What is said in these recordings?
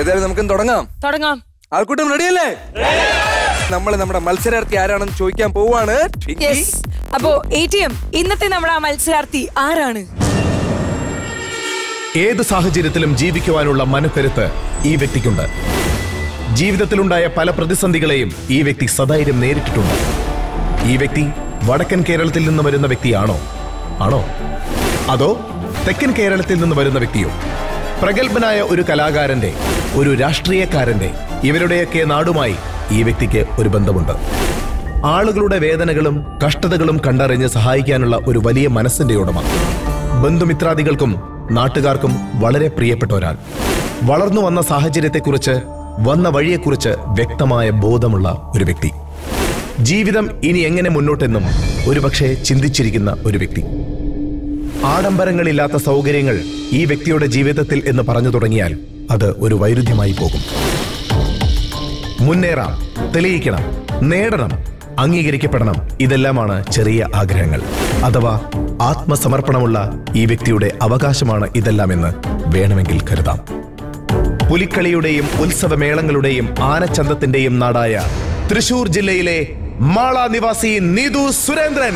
ഏതായാലും നമുക്കും തുടങ്ങാം തുടങ്ങാം ആൾക്കൂട്ടം റെഡിയല്ലേ നമ്മൾ നമ്മുടെ മത്സരാർത്ഥി ആരാണെന്ന് ചോദിക്കാൻ പോവാണ് ടിക്കി. യെസ് അപ്പോ എ ടി എം ഇന്നത്തെ നമ്മുടെ ആ മത്സരാർത്ഥി ആരാണ് ഏത് സാഹചര്യത്തിലും ജീവിക്കുവാനുള്ള മനക്കരുത്ത് ഈ വ്യക്തിക്കുണ്ട് ജീവിതത്തിലുണ്ടായ പല പ്രതിസന്ധികളെയും ഈ വ്യക്തി സധൈര്യം നേരിട്ടിട്ടുണ്ട് ഈ വ്യക്തി വടക്കൻ കേരളത്തിൽ നിന്ന് വരുന്ന വ്യക്തിയാണോ ആണോ അതോ തെക്കൻ കേരളത്തിൽ നിന്ന് വരുന്ന വ്യക്തിയോ പ്രഗത്ഭനായ ഒരു കലാകാരന്റെ ഒരു രാഷ്ട്രീയക്കാരന്റെ ഇവരുടെയൊക്കെ നാടുമായി ഈ വ്യക്തിക്ക് ഒരു ബന്ധമുണ്ട് ആളുകളുടെ വേദനകളും കഷ്ടതകളും കണ്ടറിഞ്ഞ് സഹായിക്കാനുള്ള ഒരു വലിയ മനസ്സിന്റെ ഉടമ ബന്ധുമിത്രാദികൾക്കും നാട്ടുകാർക്കും വളരെ പ്രിയപ്പെട്ട ഒരാൾ വളർന്നു വന്ന സാഹചര്യത്തെക്കുറിച്ച് വന്ന വഴിയെക്കുറിച്ച് വ്യക്തമായ ബോധമുള്ള ഒരു വ്യക്തി ജീവിതം ഇനി എങ്ങനെ മുന്നോട്ടെന്നും ഒരുപക്ഷെ ചിന്തിച്ചിരിക്കുന്ന ഒരു വ്യക്തി ആഡംബരങ്ങളില്ലാത്ത സൗകര്യങ്ങൾ ഈ വ്യക്തിയുടെ ജീവിതത്തിൽ എന്ന് പറഞ്ഞു തുടങ്ങിയാൽ അത് ഒരു വൈരുദ്ധ്യമായി പോകും മുന്നേറാം തെളിയിക്കണം നേടണം അംഗീകരിക്കപ്പെടണം ഇതെല്ലാമാണ് ചെറിയ ആഗ്രഹങ്ങൾ അഥവാ ആത്മസമർപ്പണമുള്ള ഈ വ്യക്തിയുടെ അവകാശമാണ് ഇതെല്ലാമെന്ന് വേണമെങ്കിൽ കരുതാം പുലിക്കളിയുടെയും ഉത്സവമേളങ്ങളുടെയും ആനച്ചന്തത്തിന്റെയും നാടായ തൃശൂർ ജില്ലയിലെ മാള നിവാസി നീതു സുരേന്ദ്രൻ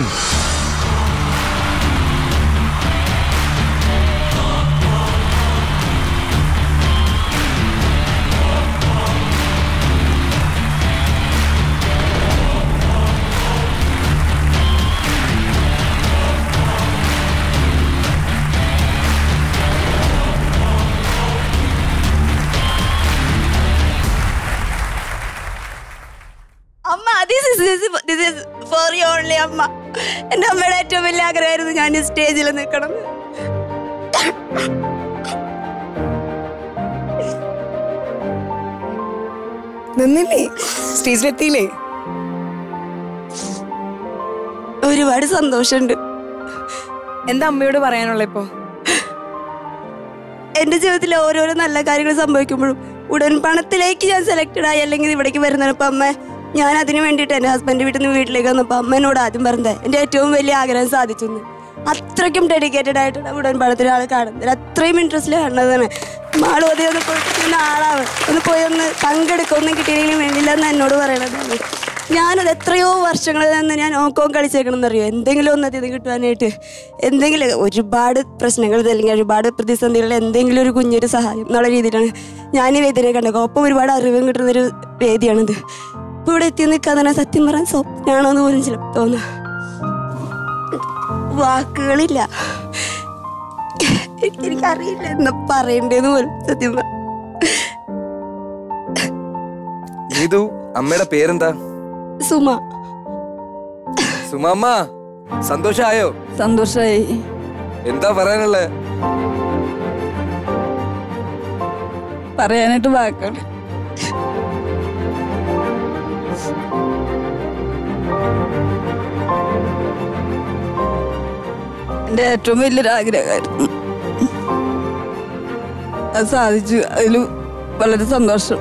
അമ്മ this is this is for you only അമ്മ എൻ്റെ അമ്മയുടെ ഏറ്റവും വലിയ ആഗ്രഹമായിരുന്നു ഞാൻ ഈ സ്റ്റേജിൽ നിൽക്കണം നിന്നില്ലേ സ്റ്റേജിലെത്തിയില്ലേ ഒരുപാട് സന്തോഷമുണ്ട് എന്താ അമ്മയോട് പറയാനുള്ള ഇപ്പോ എൻ്റെ ജീവിതത്തിൽ ഓരോരോ നല്ല കാര്യങ്ങൾ സംഭവിക്കുമ്പോഴും ഉടൻ പണത്തിലേക്ക് ഞാൻ സെലക്റ്റഡ് ആയി അല്ലെങ്കിൽ ഇവിടേക്ക് വരുന്നപ്പോൾ അമ്മ ഞാൻ അതിന് വേണ്ടിയിട്ട് എൻ്റെ ഹസ്ബൻഡ് വീട്ടിൽ നിന്ന് വീട്ടിലേക്ക് വന്നപ്പോൾ അമ്മ എന്നോട് ആദ്യം പറഞ്ഞത് എൻ്റെ ഏറ്റവും വലിയ ആഗ്രഹം സാധിച്ചു എന്ന്. അത്രയ്ക്കും ഡെഡിക്കേറ്റഡ് ആയിട്ടാണ് ഉടൻ പണത്തിൽ ആൾ കാണുന്നത് അത്രയും ഇൻട്രസ്റ്റിൽ കാണുന്നതാണ് ആൾ ഒതേ ഒന്ന് പോയിട്ട് ആളാവ് ഒന്ന് പോയി ഒന്ന് പങ്കെടുക്കുക ഒന്നും കിട്ടിയില്ലെങ്കിലും വേണ്ടില്ല എന്ന് എന്നോട് പറയണതാണ് ഞാനത് എത്രയോ വർഷങ്ങളിൽ നിന്ന് ഞാൻ ഹോങ്കോങ് കളിച്ചേക്കണം അറിയോ എന്തെങ്കിലും ഒന്ന് ഇത് കിട്ടുവാനായിട്ട് എന്തെങ്കിലും ഒരുപാട് പ്രശ്നങ്ങൾ അല്ലെങ്കിൽ ഒരുപാട് പ്രതിസന്ധികളിൽ എന്തെങ്കിലും ഒരു കുഞ്ഞൊരു സഹായം എന്നുള്ള രീതിയിലാണ് ഞാൻ ഈ വേദിനെ കണ്ടത് ഒപ്പം ഒരുപാട് അറിവും കിട്ടുന്നൊരു വേദിയാണിത് ഇപ്പോൾ ഇവിടെ എത്തി നിൽക്കാൻ തന്നെ സത്യം പറയാൻ സ്വപ്നമാണോ എന്ന് പോലും ചിലപ്പോൾ തോന്നുക വാക്കുകളില്ല എനിക്കറിയില്ല എന്താ പറയണ്ടേന്ന് പോലും സത്യം പറ നീതു അമ്മയുടെ പേരെന്താ സുമ സുമമ്മ സന്തോഷായോ സന്തോഷമായി എന്താ പറയാനുള്ളത് പറയാനായിട്ട് വാക്കുകൾ എൻ്റെ ഏറ്റവും വലിയൊരു ആഗ്രഹമായിരുന്നു അത് സാധിച്ചു അതിൽ വളരെ സന്തോഷം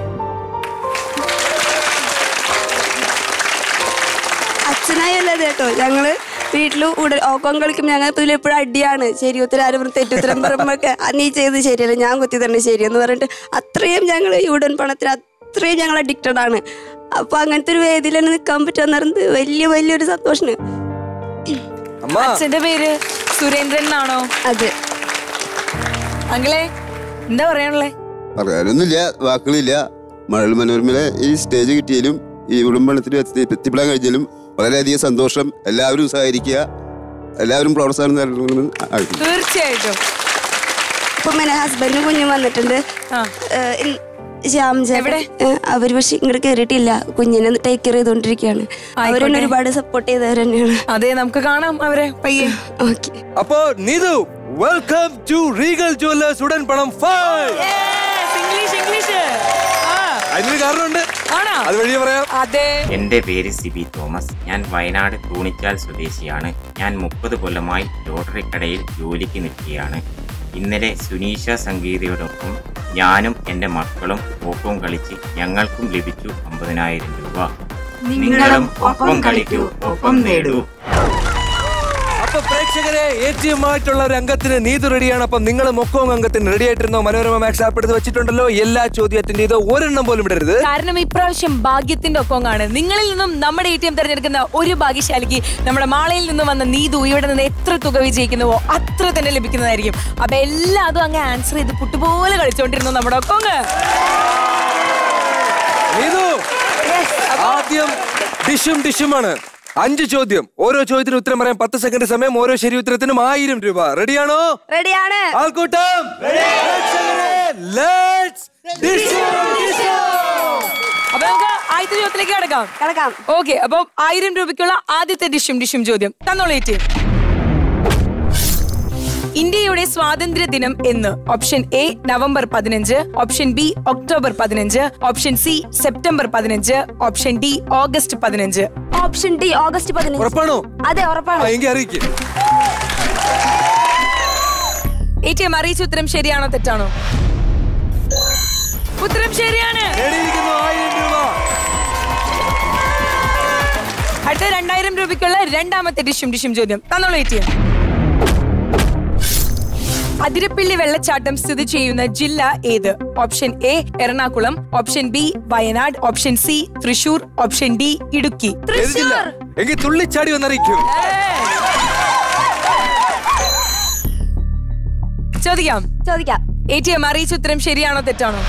അച്ഛനായല്ലേ കേട്ടോ ഞങ്ങള് വീട്ടിൽ ഉടൻ ഓക്കം കളിക്കും ഞങ്ങൾ ഇതിൽ എപ്പോഴും അടിയാണ് ശരി ഉത്തരം ആരും തെറ്റുത്തരം പറയുമ്പോഴൊക്കെ "ആ, നീ ചെയ്ത് ശരിയല്ല ഞാൻ കുത്തി തന്നെ ശരിയെന്ന് പറഞ്ഞിട്ട് അത്രയും ഞങ്ങൾ ഈ ഉടൻ പണത്തിന് അത്രയും ഞങ്ങൾ അഡിക്റ്റഡ് ആണ് അപ്പൊ അങ്ങനത്തെ ഒരു വേദിയിൽ തന്നെ നിൽക്കാൻ പറ്റുക പറയുന്നത് വലിയ വലിയൊരു സന്തോഷമാണ് അമ്മ അച്ഛന്റെ പേര് സുരേന്ദ്രൻ എന്നാണോ അതെ അങ്കിളെ എന്താ പറയാനുള്ളേ പറയാനൊന്നുമില്ല വാക്കുകളില്ല മഴൽ മനോരമയിലെ ഈ സ്റ്റേജ് കിട്ടിയാലും ഈ ഉടമ്പണത്തിൽ എത്തി എത്തിപ്പെടാൻ കഴിഞ്ഞാലും വളരെയധികം സന്തോഷം എല്ലാവരും സഹകരിക്കുക എല്ലാവരും പ്രോത്സാഹനം നൽകണമെന്ന് ആഗ്രഹിക്കുന്നു തീർച്ചയായിട്ടും ഇപ്പൊ എന്റെ ഹസ്ബൻഡും കുഞ്ഞും വന്നിട്ടുണ്ട് ആ. ഏഹ് ഇൻ- ശ്യാം ചേട്ടൻ, എവിടെ? ഏഹ് അവര് പക്ഷെ ഇങ്ങോട്ട് കയറിയിട്ടില്ല കുഞ്ഞിനെ ടേക്ക് കെയർ ചെയ്തോണ്ടിരിക്കുകയാണ് അവരെന്നെ ഒരുപാട് സപ്പോർട്ട് ചെയ്തവർ തന്നെയാണ് അതെ നമുക്ക് കാണാം അവരെ പയ്യെ ഓക്കെ അപ്പോ Neethu welcome to Regal jewellers ഉടൻ പണം ഫൈവ് ഇംഗ്ലീഷ് ഇംഗ്ലീഷ് അതിനൊരു കാരണമുണ്ട് ആണോ അത് വഴിയെ പറയാം അതെ എൻ്റെ പേര് സിബി തോമസ് ഞാൻ വയനാട് തൂണിച്ചാൽ സ്വദേശിയാണ് ഞാൻ മുപ്പത് കൊല്ലമായി ലോട്ടറി കടയിൽ ജോലിക്ക് നിൽക്കുകയാണ് ഇന്നലെ സുനീഷ സംഗീതയോടൊപ്പം ഞാനും എൻ്റെ മക്കളും ഓപ്പവും കളിച്ച് ഞങ്ങൾക്കും ലഭിച്ചു അമ്പതിനായിരം രൂപ നിങ്ങളും ഒപ്പം കളിക്കൂ ഒപ്പം നേടൂ അപ്പൊ പ്രേക്ഷകരെ ഏറ്റവും ആയിട്ടുള്ള ഒരു അംഗത്തിന് നീതു റെഡിയാണ് അപ്പൊ നിങ്ങൾ മൊക്കോങ് അംഗത്തിന് റെഡി ആയിട്ടിരുന്നോ മനോരമ മാക്സ് ആപ്പ് എടുത്ത് വെച്ചിട്ടുണ്ടല്ലോ എല്ലാ ചോദ്യം അറ്റൻഡ് ചെയ്തോ ഒരെണ്ണം പോലും വിടരുത് കാരണം ഇപ്രാവശ്യം ഭാഗ്യത്തിന്റെ ഒപ്പമാണ് നിങ്ങളിൽ നിന്നും നമ്മുടെ എ ടി എം തിരഞ്ഞെടുക്കുന്ന ഒരു ഭാഗ്യശാലിക്ക് നമ്മുടെ മാളയിൽ നിന്നും വന്ന നീതു ഇവിടെ നിന്ന് എത്ര തുക വിജയിക്കുന്നുവോ അത്ര തന്നെ ലഭിക്കുന്നതായിരിക്കും അപ്പൊ എല്ലാ അതും അങ്ങ് ആൻസർ ചെയ്ത് പുട്ടുപോലെ കളിച്ചോണ്ടിരുന്നു നമ്മുടെ ഒക്കോങ് നീതു ആദ്യം ഡിഷും ഡിഷുമാണ് അഞ്ച് ചോദ്യം ഓരോ ചോദ്യത്തിന് ഉത്തരം പറയാൻ പത്ത് സെക്കൻഡ് സമയം ഓരോ ശരി ഉത്തരത്തിനും ആയിരം രൂപ റെഡിയാണോ റെഡിയാണ് ആൾക്കൂട്ടം പ്രേക്ഷകരെ, let's dish ഉം dish ഉം. അപ്പൊ നമുക്ക് ആദ്യത്തെ ചോദ്യത്തിലേക്ക് കിടക്കാം കിടക്കാം ഓക്കെ അപ്പൊ ആയിരം രൂപയ്ക്കുള്ള ആദ്യത്തെ ഡിഷും ഡിഷും ചോദ്യം തന്നോളേറ്റ് ഇന്ത്യയുടെ സ്വാതന്ത്ര്യ ദിനം എന്ന് ഓപ്ഷൻ എ നവംബർ പതിനഞ്ച് ഓപ്ഷൻ ബി ഒക്ടോബർ പതിനഞ്ച് ഓപ്ഷൻ സി സെപ്റ്റംബർ പതിനഞ്ച് ഓപ്ഷൻ ഡി ഓഗസ്റ്റ് പതിനഞ്ച് ഓപ്ഷൻ ഡി ഓഗസ്റ്റ് പതിനഞ്ച് ഉറപ്പാണോ അതെ ഉറപ്പാണ് ആ, എങ്കിൽ അറിയിക്കും എ ടി എം അറിയിച്ച ഉത്തരം ശരിയാണോ തെറ്റാണോ ഉത്തരം ശരിയാണ് നേടിയിരിക്കുന്നു ആയിരം രൂപ അടുത്ത രണ്ടായിരം രൂപയ്ക്കുള്ള രണ്ടാമത്തെ ഡിഷും ഡിഷും ചോദ്യം തന്നോളൂ എ ടി എം അതിരപ്പിള്ളി വെള്ളച്ചാട്ടം സ്ഥിതി ചെയ്യുന്ന ജില്ല ഏത് option A Ernakulam option B Wayanad option C Thrissur option D Idukki എഴുതില്ല എങ്കിൽ തുള്ളിച്ചാടി വന്നറിയിക്കൂ ചോദിക്കാം ചോദിക്കാം എ ടി എം അറിയിച്ച ഉത്തരം ശരിയാണോ തെറ്റാണോ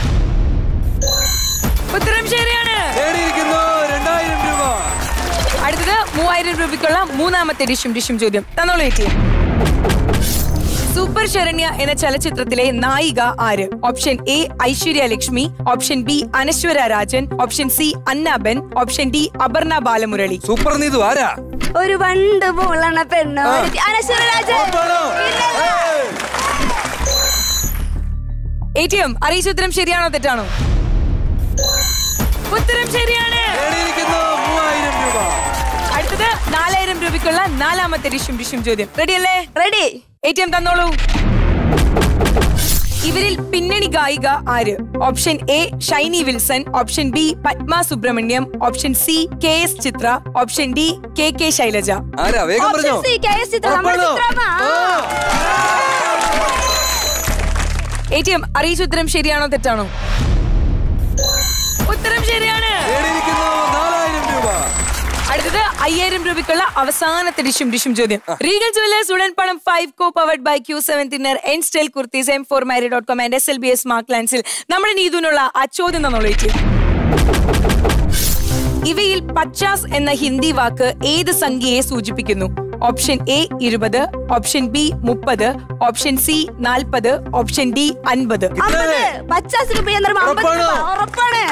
ഉത്തരം ശരിയാണ് നേടിയിരിക്കുന്നു രണ്ടായിരം രൂപ അടുത്തത് മൂവായിരം രൂപയ്ക്കുള്ള മൂന്നാമത്തെ ഡിഷും ഡിഷും ചോദ്യം തന്നോളൂ A T M super Sharanya എന്ന ചലച്ചിത്രത്തിലെ നായിക ആര് option A Aishwarya Lakshmi option B Anaswara Rajan option C Anna Ben option D Aparna Balamurali super Neethu ആരാ ഒരു വണ്ട് പോളണ പെണ്ണോ ആ. അനശ്വര രാജൻ ഉറപ്പാണോ? ഏയ്. എ ടി എം അറിയിച്ച ഉത്തരം ശരിയാണോ തെറ്റാണോ ഉത്തരം ശരിയാണ് നേടിയിരിക്കുന്നു മൂവായിരം രൂപ അടുത്തത് നാലായിരം രൂപയ്ക്കുള്ള നാലാമത്തെ ഡിഷും ഡിഷും ചോദ്യം റെഡി അല്ലേ റെഡി എ ടി എം തന്നോളൂ ഇവരിൽ പിന്നണി ഗായിക ആര് option A Shiny Wilson option B Padma Subrahmanyam option C K S Chithra option D K K Shailaja ആരാ വേഗം പറഞ്ഞോ option C K S Chithra നമ്മുടെ ഉറപ്പാണോ? ചിത്രമാ ആ. എ ടി എം അറിയിച്ച ഉത്തരം ശരിയാണോ തെറ്റാണോ ഉത്തരം ശരിയാണ് നേടിയിരിക്കുന്നു നാലായിരം രൂപ അടുത്തത് അയ്യായിരം രൂപയ്ക്കുള്ള അവസാനത്തെ ഡിഷും ഡിഷും ചോദ്യം റീഗൽ ജുവലേഴ്സ് ഉടൻ പണം five co powered by Q seven thinner N style kurtis M four marry dot com and S L B S മാർക്ക് ലാൻസിൽ നമ്മുടെ നീതുവിനുള്ള ആ ചോദ്യം തന്നോളേറ്റ് ഇവയിൽ പച്ചാസ് എന്ന ഹിന്ദി വാക്ക് ഏത് സംഖ്യയെ സൂചിപ്പിക്കുന്നു ഓപ്ഷൻ എ ഇരുപത് ഓപ്ഷൻ ബി മുപ്പത് ഓപ്ഷൻ സി നാൽപ്പത് ഓപ്ഷൻ ഡി അൻപത് അമ്പത് പച്ചാസ് രൂപ എന്ന് പറയുമ്പോ അമ്പത് ഉറപ്പാണോ? രൂപ ഉറപ്പാണ്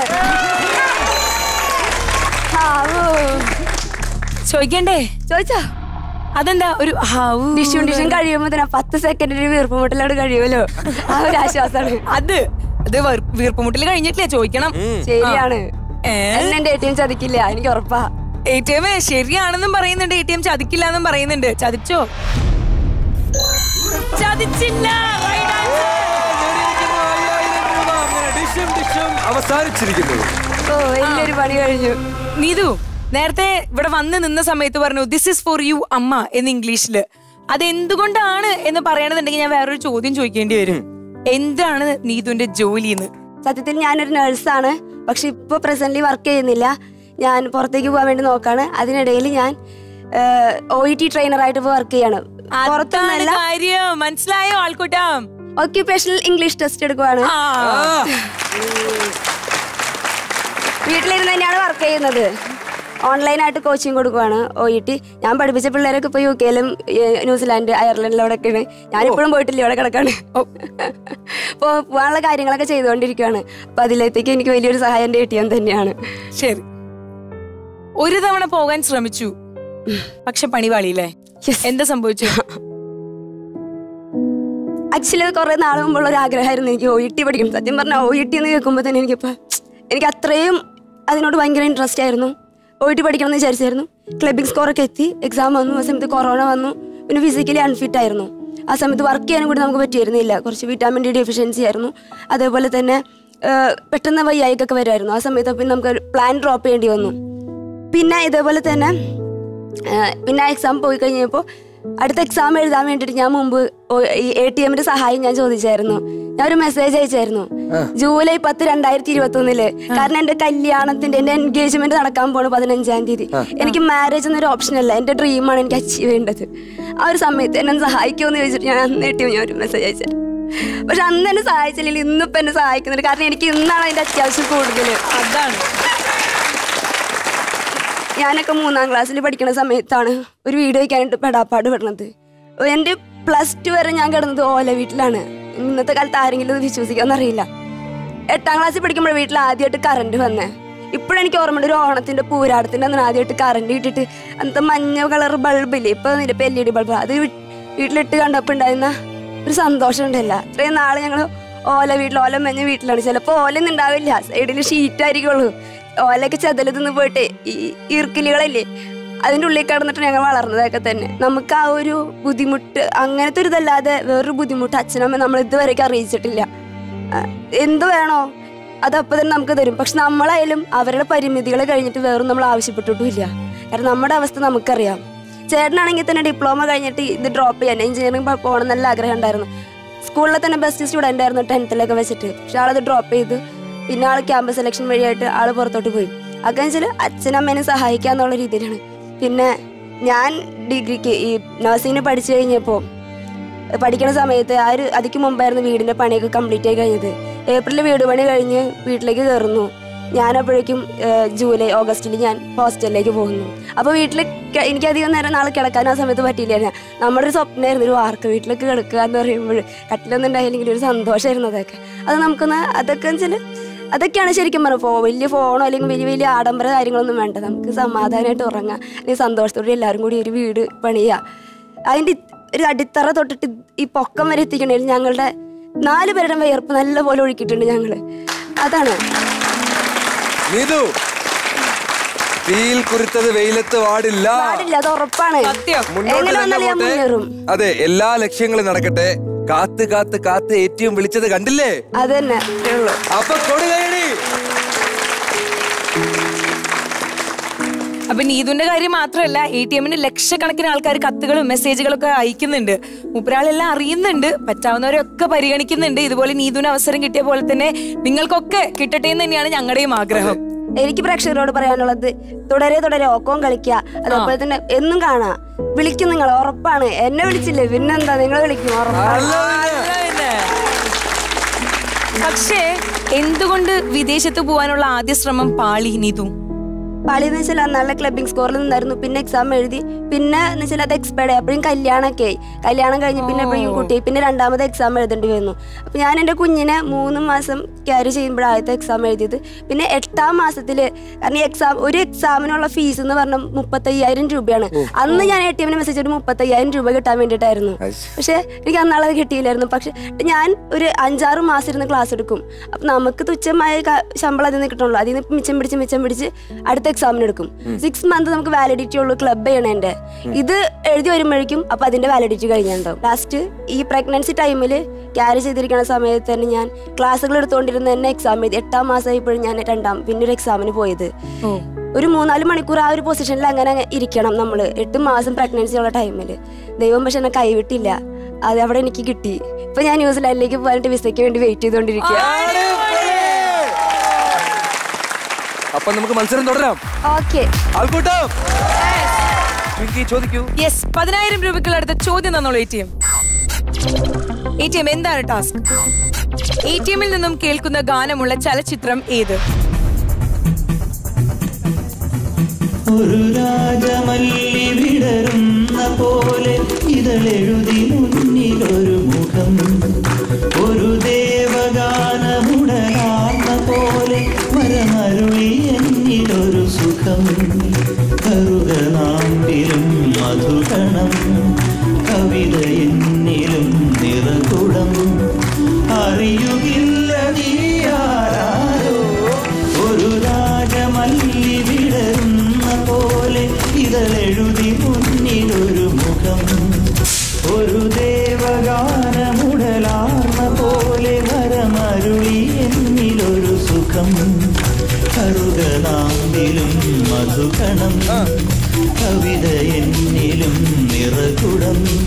ഹാവൂ. ചോദിക്കണ്ടേ ചോദിച്ചോ അതെന്താ ഒരു ഹാവൂ. ഡിഷും ഡിഷും കഴിയുമ്പോ തന്നെ പത്ത് സെക്കൻഡിന് വീർപ്പ് മുട്ടലോട് കഴിയുമല്ലോ ആ ഒരു ആശ്വാസമാണ് അത് അത് വീർ- വീർപ്പുമുട്ടൽ കഴിഞ്ഞിട്ടില്ല ചോദിക്കണം ശരിയാണ് ഏ? എന്നെ എന്റെ എ ടി എം ചതിക്കില്ല എനിക്ക് ഉറപ്പാ എ ടി എം ശരിയാണെന്നും പറയുന്നുണ്ട് എ ടി എം ചതിക്കില്ല എന്നും പറയുന്നുണ്ട് ചതിച്ചോ ചതിച്ചില്ല Right answer. നേടിയിരിക്കുന്നു അയ്യായിരം രൂപ അങ്ങനെ ഡിഷും ഡിഷും അവസാനിച്ചിരിക്കുന്നു ഓ വലിയൊരു പണി കഴിഞ്ഞു നീതു നേരത്തെ ഇവിടെ വന്ന് നിന്ന സമയത്ത് പറഞ്ഞു ദിസ് ഇസ് ഫോർ യു അമ്മ എന്ന് ഇംഗ്ലീഷില് അത് എന്തുകൊണ്ടാണ് എന്ന് പറയണമെന്നുണ്ടെങ്കിൽ ഞാൻ വേറൊരു ചോദ്യം ചോദിക്കേണ്ടി വരും എന്താണ് നീതുവിന്റെ ജോലി എന്ന് സത്യത്തിൽ ഞാനൊരു നേഴ്സാണ് പക്ഷെ ഇപ്പൊ പ്രസന്റ്ലി വർക്ക് ചെയ്യുന്നില്ല ഞാൻ പുറത്തേക്ക് പോകാൻ വേണ്ടി നോക്കാണ് അതിനിടയിൽ ഞാൻ ഒ ഇ ടി ട്രെയിനറായിട്ട് ഇപ്പോൾ വർക്ക് ചെയ്യാണ് അതാണ് പുറത്തൊന്നല്ല കാര്യം മനസ്സിലായോ ആൾക്കൂട്ടം ഓക്യുപേഷണൽ ഇംഗ്ലീഷ് ടെസ്റ്റ് എടുക്കുവാണ് ആ ആ, വീട്ടിലിരുന്ന് തന്നെയാണ് വർക്ക് ചെയ്യുന്നത് ഓൺലൈനായിട്ട് കോച്ചിങ് കൊടുക്കുവാണ് ഒ ഇ ടി ഞാൻ പഠിപ്പിച്ച പിള്ളേരൊക്കെ ഇപ്പോൾ യു കെയിലും ന്യൂസിലാൻഡ് അയർലൻഡിലും അവിടെ ഒക്കെയാണ് ഞാനിപ്പോഴും പോയിട്ടില്ല ഇവിടെ കിടക്കാണ് അപ്പോൾ പോകാനുള്ള കാര്യങ്ങളൊക്കെ ചെയ്തുകൊണ്ടിരിക്കുകയാണ് അപ്പോൾ അതിലേക്ക് എനിക്ക് വലിയൊരു സഹായം എൻ്റെ എ ടി എം തന്നെയാണ് ശരി ഒരു തവണ പോകാൻ ശ്രമിച്ചു പക്ഷെ പണിപാളിയില്ലേ Yes. എന്താ സംഭവിച്ചു ആക്ച്വലി അത് കുറേ നാൾ മുമ്പുള്ള ഒരു ആഗ്രഹമായിരുന്നു എനിക്ക് ഒ ഇ ടി പഠിക്കണം സത്യം പറഞ്ഞാൽ ഒ ഇ ടി എന്ന് കേൾക്കുമ്പോൾ തന്നെ എനിക്കിപ്പോൾ എനിക്ക് അത്രയും അതിനോട് ഭയങ്കര ഇൻട്രസ്റ്റ് ആയിരുന്നു ഒ ഇ ടി പഠിക്കണം എന്ന് വിചാരിച്ചായിരുന്നു ക്ലബിംഗ് സ്കോറൊക്കെ എത്തി എക്സാം വന്നു ആ സമയത്ത് കൊറോണ വന്നു പിന്നെ ഫിസിക്കലി അൺഫിറ്റ് ആയിരുന്നു ആ സമയത്ത് വർക്ക് ചെയ്യാനും കൂടി നമുക്ക് പറ്റിയിരുന്നില്ല കുറച്ച് വിറ്റാമിൻ ഡി ഡെഫിഷ്യൻസി ആയിരുന്നു അതേപോലെ തന്നെ ആ, പെട്ടെന്ന് വയ്യായിക്കൊക്കെ വരുമായിരുന്നു ആ സമയത്ത് പിന്നെ നമുക്ക് പ്ലാൻ ഡ്രോപ്പ് ചെയ്യേണ്ടി വന്നു പിന്നെ ഇതേപോലെ തന്നെ ആ, പിന്നെ എക്സാം പോയി കഴിഞ്ഞപ്പോൾ അടുത്ത എക്സാം എഴുതാൻ വേണ്ടിയിട്ട് ഞാൻ മുമ്പ് എ ടി എമ്മിന്റെ സഹായം ഞാൻ ചോദിച്ചായിരുന്നു ഞാൻ ഒരു മെസ്സേജ് അയച്ചായിരുന്നു ജൂലൈ പത്ത് രണ്ടായിരത്തി ഇരുപത്തി ഒന്നില് കാരണം എന്റെ കല്യാണത്തിന്റെ എന്റെ എൻഗേജ്മെന്റ് നടക്കാൻ പോണു പതിനഞ്ചാം തീയതി എനിക്ക് മാരേജ് എന്നൊരു ഓപ്ഷൻ അല്ല എന്റെ ഡ്രീമാണ് എനിക്ക് അച്ചീവ് ചെയ്യേണ്ടത് ആ ഒരു സമയത്ത് എന്നെ ഒന്ന് സഹായിക്കുമെന്ന് ചോദിച്ചിട്ട് ഞാൻ അന്ന് എ ടി എം ഞാൻ ഒരു മെസ്സേജ് അയച്ചത് പക്ഷെ അന്ന് എന്നെ സഹായിച്ചില്ലെങ്കിൽ ഇന്നിപ്പോ എന്നെ സഹായിക്കുന്നുണ്ട് കാരണം എനിക്ക് ഇന്നാണ് അതിന്റെ അത്യാവശ്യം കൂടുതൽ അതാണ് ഞാനൊക്കെ മൂന്നാം ക്ലാസ്സിൽ പഠിക്കുന്ന സമയത്താണ് ഒരു വീട് വയ്ക്കാനായിട്ട് പെടാപ്പാട് പെടുന്നത് എൻ്റെ പ്ലസ് ടു വരെ ഞാൻ കിടന്നത് ഓല വീട്ടിലാണ് ഇന്നത്തെ കാലത്ത് ആരെങ്കിലും ഇത് വിശ്വസിക്കാന്നറിയില്ല എട്ടാം ക്ലാസ്സിൽ പഠിക്കുമ്പോൾ വീട്ടിൽ ആദ്യമായിട്ട് കറണ്ട് വന്നേ ഇപ്പോഴെനിക്ക് ഓർമ്മയുണ്ട് ഒരു ഓണത്തിന്റെ പൂരാടത്തിന്റെ അന്ന് ആദ്യമായിട്ട് കറണ്ട് ഇട്ടിട്ട് അന്നത്തെ മഞ്ഞ കളർ ബൾബില്ലേ ഇപ്പൊ ഇപ്പൊ എൽ ഇ ഡി ബൾബ് അത് വി- വീട്ടിലിട്ട് കണ്ടപ്പോൾ ഉണ്ടായിരുന്ന ഒരു സന്തോഷം ഉണ്ടല്ല ഇത്രയും നാള് ഞങ്ങൾ ഓല വീട്ടിൽ ഓല മഞ്ഞ വീട്ടിലാണ് ചിലപ്പോൾ ഓലൊന്നും ഉണ്ടാവില്ല സൈഡിൽ ഷീറ്റ് ആയിരിക്കുള്ളൂ ഓലയൊക്കെ ചെതല് തിന്ന് പോയിട്ട് ഈ ഈർക്കിലുകളല്ലേ അതിൻ്റെ ഉള്ളിൽ കിടന്നിട്ട് ഞങ്ങൾ വളർന്നതൊക്കെ തന്നെ നമുക്ക് ആ ഒരു ബുദ്ധിമുട്ട് അങ്ങനത്തെ ഒരു ഇതല്ലാതെ വേറൊരു ബുദ്ധിമുട്ട് അച്ഛനമ്മ നമ്മൾ ഇതുവരെയൊക്കെ അറിയിച്ചിട്ടില്ല ആ, എന്ത് വേണോ അതപ്പോൾ തന്നെ നമുക്ക് തരും പക്ഷെ നമ്മളായാലും അവരുടെ പരിമിതികൾ കഴിഞ്ഞിട്ട് വേറും നമ്മൾ ആവശ്യപ്പെട്ടിട്ടുമില്ല കാരണം നമ്മുടെ അവസ്ഥ നമുക്കറിയാം ചേട്ടനാണെങ്കിൽ തന്നെ ഡിപ്ലോമ കഴിഞ്ഞിട്ട് ഇത് ഡ്രോപ്പ് ചെയ്യാൻ എഞ്ചിനീയറിംഗ് പോകണം നല്ല ആഗ്രഹം ഉണ്ടായിരുന്നു സ്കൂളിലെ തന്നെ ബെസ്റ്റ് സ്റ്റുഡൻ്റ് ആയിരുന്നു ടെൻത്തിലൊക്കെ വെച്ചിട്ട് പക്ഷെ ആളത് ഡ്രോപ്പ് ചെയ്ത് പിന്നെ ആൾ ക്യാമ്പസ് സെലക്ഷൻ വഴിയായിട്ട് ആൾ പുറത്തോട്ട് പോയി അതൊക്കെ വെച്ചാൽ അച്ഛനമ്മേനെ സഹായിക്കുക എന്നുള്ള രീതിയിലാണ് പിന്നെ ഞാൻ ഡിഗ്രിക്ക് ഈ നഴ്സിങ്ങിന് പഠിച്ചു കഴിഞ്ഞപ്പോൾ പഠിക്കുന്ന സമയത്ത് ആ ഒരു അതിക്ക് മുമ്പായിരുന്നു വീടിന്റെ പണിയൊക്കെ കംപ്ലീറ്റ് ആയി കഴിഞ്ഞത് ഏപ്രിലിൽ വീട് പണി കഴിഞ്ഞ് വീട്ടിലേക്ക് കയറുന്നു ഞാനപ്പോഴേക്കും ഏഹ്, ജൂലൈ ഓഗസ്റ്റിൽ ഞാൻ ഹോസ്റ്റലിലേക്ക് പോകുന്നു അപ്പോൾ വീട്ടിൽ ക- എനിക്ക് അധികം നേരം നാളെ കിടക്കാൻ ആ സമയത്ത് പറ്റിയില്ലായിരുന്നു നമ്മുടെ ഒരു സ്വപ്നമായിരുന്നു ഒരു വാർക്ക വീട്ടിലേക്ക് കിടക്കുക എന്ന് പറയുമ്പോൾ കട്ടിലൊന്നും ഉണ്ടായില്ലെങ്കിൽ ഒരു സന്തോഷമായിരുന്നു അതൊക്കെ അത് നമുക്കൊന്ന് അതൊക്കെ വെച്ചാൽ അതൊക്കെയാണ് ശരിക്കും പറഞ്ഞത് ഫോ വലിയ ഫോണോ അല്ലെങ്കിൽ വലിയ വലിയ ആഡംബര കാര്യങ്ങളൊന്നും വേണ്ട നമുക്ക് സമാധാനമായിട്ട് ഉറങ്ങാം അല്ലെങ്കിൽ സന്തോഷത്തോടെ എല്ലാവരും കൂടി ഒരു വീട് പണിയുക അതിന്റെ ഇത് ഒരു അടിത്തറ തൊട്ടിട്ട് ഈ പൊക്കം വരെ എത്തിക്കണേൽ ഞങ്ങളുടെ നാല് പേരുടെ വിയർപ്പ് നല്ല പോലെ ഒഴുക്കിയിട്ടുണ്ട് ഞങ്ങള് അതാണ് നീതു തീയിൽ കുരുത്തത് വെയിലത്ത് പാടില്ല പാടില്ല അത് ഉറപ്പാണ് സത്യം. മുന്നോട്ട് എങ്ങനെ തന്നെ വന്നാലും ഞാൻ പോട്ടെ. മുന്നേറും അതെ എല്ലാ ലക്ഷ്യങ്ങളും നടക്കട്ടെ കാത്ത് കാത്ത് കാത്ത് ഏറ്റവും വിളിച്ചത് കണ്ടില്ലേ അത് തന്നെ അത്രേ ഉള്ളൂ അപ്പൊ കൊടുകയടി അപ്പൊ നീതുന്റെ കാര്യം മാത്രമല്ല എ ടി എമ്മിന് ലക്ഷക്കണക്കിന് ആൾക്കാർ കത്തുകളും മെസ്സേജുകളും ഒക്കെ അയക്കുന്നുണ്ട് മുപ്പരാളെല്ലാം അറിയുന്നുണ്ട് പറ്റാവുന്നവരൊക്കെ പരിഗണിക്കുന്നുണ്ട് ഇതുപോലെ നീതുവിന് അവസരം കിട്ടിയ പോലെ തന്നെ നിങ്ങൾക്കൊക്കെ കിട്ടട്ടെ എന്ന് തന്നെയാണ് ഞങ്ങളുടെയും ആഗ്രഹം എനിക്ക് പ്രേക്ഷകരോട് പറയാനുള്ളത് തുടരെ തുടരെ ഓക്കവും കളിക്കുക അതേപോലെ തന്നെ എന്നും കാണാ വിളിക്കും നിങ്ങൾ ഉറപ്പാണ് എന്നെ വിളിച്ചില്ലേ പിന്നെന്താ നിങ്ങൾ വിളിക്കും ഉറപ്പാണ് പക്ഷേ എന്തുകൊണ്ട് വിദേശത്ത് പോകാനുള്ള ആദ്യ ശ്രമം പാളി നീതു പാളിയെന്ന് വെച്ചാൽ നല്ല ക്ലബിംഗ് സ്കോറിൽ നിന്നായിരുന്നു പിന്നെ എക്സാം എഴുതി പിന്നെ എന്ന് വെച്ചാൽ അത് എക്സ്പയർഡ് ആയി അപ്പോഴും കല്യാണമൊക്കെ ആയി കല്യാണം കഴിഞ്ഞ് പിന്നെ എപ്പോഴും കുട്ടിയായി പിന്നെ രണ്ടാമത് എക്സാം എഴുതേണ്ടി വന്നു അപ്പൊ ഞാൻ എൻ്റെ കുഞ്ഞിനെ മൂന്ന് മാസം ക്യാരി ചെയ്യുമ്പോൾ ആദ്യത്തെ എക്സാം എഴുതിയത് പിന്നെ എട്ടാം മാസത്തിൽ കാരണം ഈ എക്സാം ഒരു എക്സാമിനുള്ള ഫീസ് എന്ന് പറഞ്ഞാൽ മുപ്പത്തയ്യായിരം രൂപയാണ് അന്ന് ഞാൻ എ ടി എമ്മിന് മെസ്സേജ് ഒരു മുപ്പത്തയ്യായിരം രൂപ കിട്ടാൻ വേണ്ടിയിട്ടായിരുന്നു പക്ഷെ എനിക്ക് അന്നാളത് കിട്ടിയില്ലായിരുന്നു പക്ഷെ ഞാൻ ഒരു അഞ്ചാറ് മാസം ഇരുന്ന് ക്ലാസ് എടുക്കും അപ്പൊ നമുക്ക് തുച്ഛമായ ക- ശമ്പളം അതിൽ നിന്ന് കിട്ടുള്ളൂ അതിൽ നിന്ന് മിച്ചം പിടിച്ച് മിച്ചം പിടിച്ച് അടുത്ത എക്സാമിന് എടുക്കും സിക്സ് മന്ത് നമുക്ക് വാലിഡിറ്റി ഉള്ളൂ ക്ലബ് ചെയ്യണേന്റെ ഇത് എഴുതി വരുമ്പോഴേക്കും അപ്പൊ അതിന്റെ വാലിഡിറ്റി കഴിഞ്ഞിട്ടുണ്ടാവും ലാസ്റ്റ് ഈ പ്രഗ്നൻസി ടൈമിൽ ക്യാരി ചെയ്തിരിക്കുന്ന സമയത്ത് തന്നെ ഞാൻ ക്ലാസ്സുകൾ എടുത്തുകൊണ്ടിരുന്ന എന്നെ എക്സാം എഴുതി എട്ടാം മാസമായപ്പോഴും ഞാൻ രണ്ടാം പിന്നെ ഒരു എക്സാമിന് പോയത് ഒരു മൂന്നാല് മണിക്കൂർ ആ ഒരു പൊസിഷനിൽ അങ്ങനെ അങ്ങ് ഇരിക്കണം നമ്മൾ എട്ട് മാസം പ്രഗ്നൻസി ഉള്ള ടൈമിൽ ദൈവം പക്ഷെ എന്നെ കൈവിട്ടില്ല അത് അവിടെ എനിക്ക് കിട്ടി ഇപ്പൊ ഞാൻ ന്യൂസിലാൻഡിലേക്ക് പോകാനായിട്ട് വിസയ്ക്ക് വേണ്ടി വെയിറ്റ് ചെയ്തുകൊണ്ടിരിക്കുക അപ്പൊ നമുക്ക് മത്സരം തുടരാം ഓക്കെ ആൾക്കൂട്ടം പിങ്കി ചോദിക്കൂ യെസ് പതിനായിരം രൂപയ്ക്കുള്ള അടുത്ത ചോദ്യം തന്നോളൂ A T M A T M എന്താണ് ടാസ്ക് എ ടി എമ്മിൽ നിന്നും കേൾക്കുന്ന ഗാനമുള്ള ചലച്ചിത്രം ഏത് ഒരു രാജമല്ലി വിടരുന്ന പോലെ ഇതളെഴുതി മുന്നിലൊരു മുഖം ഒരു ദേവഗാനമുടലാർന്ന പോലെ വരമരുളി എന്നിലൊരു സുഖം കറുകനാമ്പിലും മധുകണം കവിത എന്നിലും നിറകുടം അറിയുകില്ല നീ ആരാരോ ഒരു രാജമല്ലി വിടരുന്ന പോലെ ഇതളെഴുതി മുന്നിലൊരു മുഖം ഒരു ദേവഗാനമുടലാർന്ന പോലെ വരമരുളി എന്നിലൊരു സുഖം കറുകനാമ്പിലും മധുകണം കവിത എന്നിലും നിറകുടം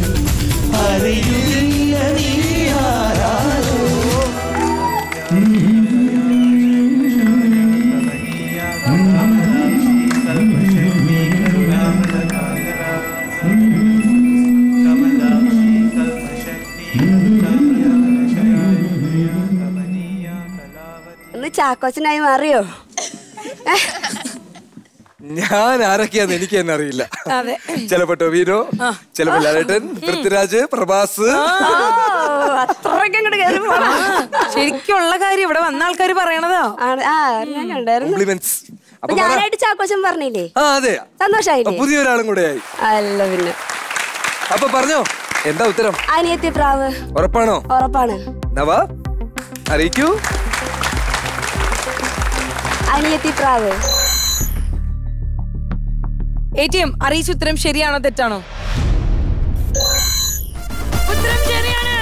ചാക്കോച്ചനായി മാറിയോ ഞാൻ ആരൊക്കെയാന്ന് എനിക്ക് തന്നെ അറിയില്ല അതെ ചിലപ്പോ ടൊവീനോ ചിലപ്പോ ലാലേട്ടൻ പൃഥ്വിരാജ് പ്രഭാസ് അത്രയ്ക്ക് അങ്ങോട്ട് കയറി പോണോ? ശരിക്കുള്ള കാര്യം ഇവിടെ വന്ന ആൾക്കാർ പറയണതാ ആണ്, ആ ഞാൻ കണ്ടായിരുന്നു കോംപ്ലിമെന്റ്സ് അപ്പൊ അപ്പൊ പറ. ഞാനായിട്ട് ചാക്കോച്ചൻ പറഞ്ഞില്ലേ ആ അതെ സന്തോഷായില്ലേ പുതിയൊരാളും കൂടെ ആയി അല്ല പിന്നെ അപ്പൊ പറഞ്ഞോ എന്താ ഉത്തരം അനിയത്തി പ്രാവ് ഉറപ്പാണോ ഉറപ്പാണ് നവ അറിയിക്കൂ അനിയത്തി പ്രാവ് എ ടി എം അറിയിച്ച ഉത്തരം ശരിയാണോ തെറ്റാണോ ഉത്തരം ശരിയാണ്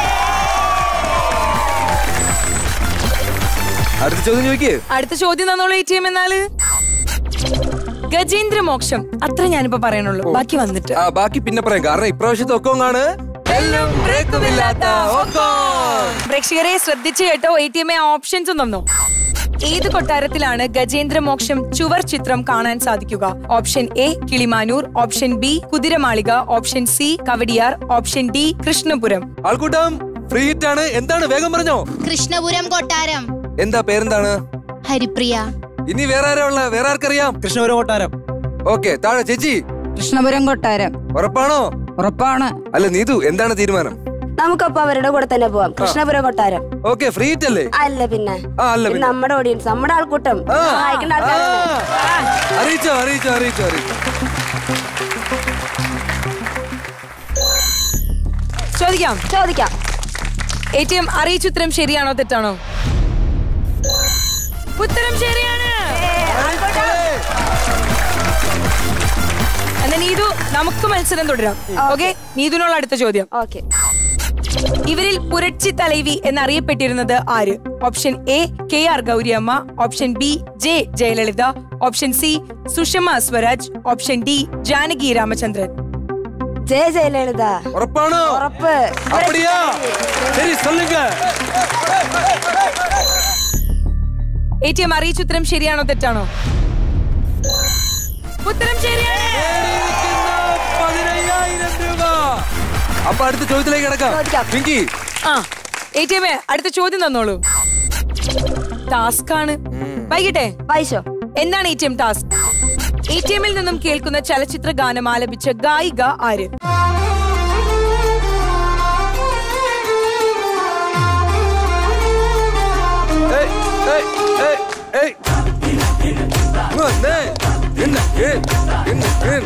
അടുത്ത ചോദ്യം ചോദിക്കേ അടുത്ത ചോദ്യം തന്നോളൂ എ ടി എം എന്നാല് ഗജേന്ദ്ര മോക്ഷം അത്ര ഞാനിപ്പോ പറയണുള്ളൂ ബാക്കി വന്നിട്ട് ആ ബാക്കി പിന്നെ പറയാം കാരണം ഇപ്രാവശ്യത്തെ ഒക്കോങ്ങാണ് എല്ലാം ബ്രേക്കുമില്ലാത്ത ഒക്കോങ്. പ്രേക്ഷകരെ ശ്രദ്ധിച്ചു കേട്ടോ എ ടി എം ഓപ്ഷൻസ് തന്നു ഏത് കൊട്ടാരത്തിലാണ് ഗജേന്ദ്ര മോക്ഷം ചുവർ ചിത്രം കാണാൻ സാധിക്കുക option A Kilimanoor option B Kuthiramalika option C Kowdiar option D Krishnapuram ആൾക്കൂട്ടം ഫ്രീ ഹിറ്റ് ആണ് എന്താണ് വേഗം പറഞ്ഞോ കൃഷ്ണപുരം കൊട്ടാരം എന്താ പേരെന്താണ് ഹരിപ്രിയ ഇനി വേറെ ആരാ ഉള്ള വേറെ ആർക്കറിയാം കൃഷ്ണപുരം കൊട്ടാരം ഓക്കെ താഴെ ചേച്ചി കൃഷ്ണപുരം കൊട്ടാരം ഉറപ്പാണോ ഉറപ്പാണ് അല്ല നീതു എന്താണ് തീരുമാനം നമുക്കപ്പൊ അവരുടെ കൂടെ തന്നെ പോവാം കൃഷ്ണപുരം കൊട്ടാരം ഓക്കെ ഫ്രീ ഹിറ്റ് അല്ലേ അല്ല പിന്നെ ആ അല്ല ഇത് പിന്നെ നമ്മുടെ ഓഡിയൻസ് നമ്മുടെ ആൾക്കൂട്ടം ആ, സഹായിക്കേണ്ട ആ. ആൾക്കാരാണ് അറിയിച്ചോ അറിയിച്ചോ അറിയിച്ചോ അറിയിച്ചോ ചോദിക്കാം ചോദിക്കാം എ ടി എം അറിയിച്ച ഉത്തരം ശരിയാണോ തെറ്റാണോ ഉത്തരം ശരിയാണ് എന്നാ നീതു നമുക്ക് മത്സരം തുടരാം ഓക്കെ നീതുനുള്ള അടുത്ത ചോദ്യം ഓക്കെ ഇവരിൽ പുരട്ചി തലൈവി എന്നറിയപ്പെട്ടിരുന്നത് ആര് option A K R Gouriamma option B J Jayalalitha option C Sushma Swaraj option D Janaki Ramachandran Jaya Jayalalitha ഉറപ്പാണോ ഉറപ്പ് அப்படியா சரி சொல்லுங்க എ ടി എം അറിയിച്ച ഉത്തരം ശരിയാണോ തെറ്റാണോ ഉത്തരം ശരിയാണ് പതിനയ്യായിരം രൂപ അപ്പൊ അടുത്ത ചോദ്യത്തിലേക്ക് കിടക്കാം ചോദിക്കാം. പിങ്കി ആ എ ടി എം അടുത്ത ചോദ്യം തന്നോളൂ ടാസ്ക് ആണ് വൈകിട്ടെ വായിച്ചോ എന്താണ് A T M task A T എമ്മിൽ നിന്നും കേൾക്കുന്ന ചലച്ചിത്ര ഗാനം ആലപിച്ച ഗായിക ആര് ഏയ്, ഏയ്, ഏയ്, ഏയ്. ഇങ്ങ് വന്നേ. என்ன, ஏன், என்ன, ஏன்?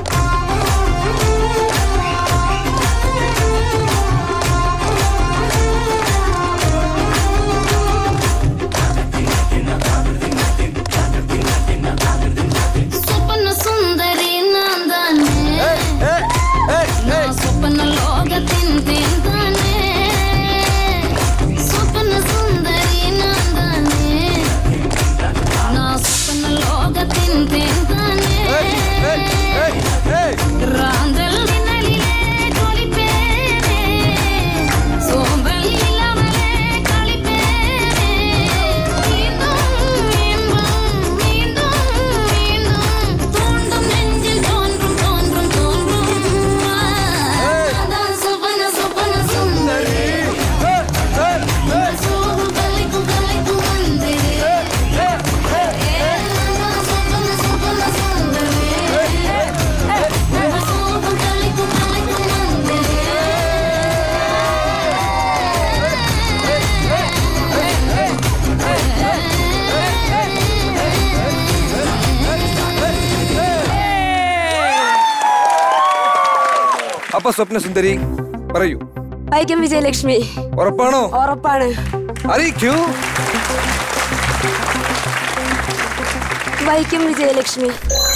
സ്വപ്ന സുന്ദരി നാൻ തന്നെ ஏய், ஏய், ஏய், ஏய். സ്വപ്ന ലോകത്തിൻ തേൻ തന്നെ സ്വപ്ന സുന്ദരി നാൻ തന്നെ നാ സ്വപ്ന ലോകത്തിൻ തേൻ തന്നെ ஏய், ஏய், ஏய், ஏய். റാന്തൽ മിന്നലിലെ കൊലിപ്പേനെ സോമ്പൽ നിലവലെ കളിപ്പേനെ വീണ്ടും വീണ്ടും വീണ്ടും വീണ്ടും തോണ്ടും നെഞ്ചിൽ തോன்றுം തോன்றுം തോன்றுം അതാൻ സ്വപ്ന സ്വപ്ന സുന്ദരി സോഹു കളിക്കും കളിക്കും മന്ദിരി അതാൻ സ്വപ്ന സ്വപ്ന സുന്ദരി സോഹു കളിക്കും കളിക്കും മന്ദിരി അപ്പൊ സ്വപ്ന സുന്ദരി പറയൂ വൈക്കം വിജയലക്ഷ്മി ഉറപ്പാണോ ഉറപ്പാണ് അറിയിക്കൂ വൈക്കം വിജയലക്ഷ്മി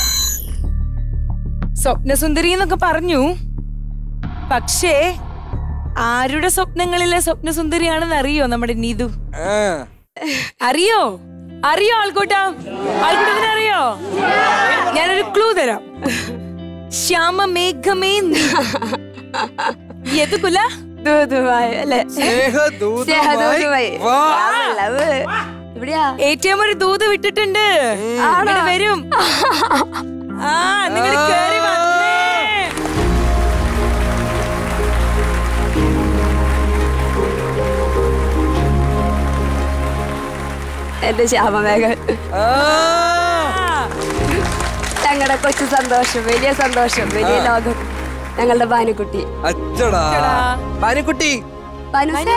സ്വപ്നസുന്ദരി എന്നൊക്കെ പറഞ്ഞു പക്ഷേ ആരുടെ സ്വപ്നങ്ങളിലെ സ്വപ്നസുന്ദരിയാണെന്ന് അറിയോ നമ്മുടെ നീതു ആ. അറിയോ അറിയോ ആൾക്കൂട്ടം ആൾക്കൂട്ടത്തിന് അറിയോ ഞാനൊരു ക്ലൂ തരാം ശ്യാമ മേഘമേ നീ എതുകുല ദൂതുമായി അല്ലെ സ്നേഹദൂതമായി സ്നേഹദൂതുമായി വാ. ലവ് ഇവിടെയാ എ ടി എം ഒരു ദൂത് വിട്ടിട്ടുണ്ട് ഇങ്ങട് വരും ആ നിങ്ങൾ കേറി വന്നേ എന്റെ ശ്യാമമേഘൻ ആ. ഞങ്ങളുടെ കൊച്ചു സന്തോഷം വലിയ സന്തോഷം വലിയ ലോകം ഞങ്ങളുടെ ബാനുക്കുട്ടി അച്ചടാ പാനിക്കുട്ടി ബാനുസേ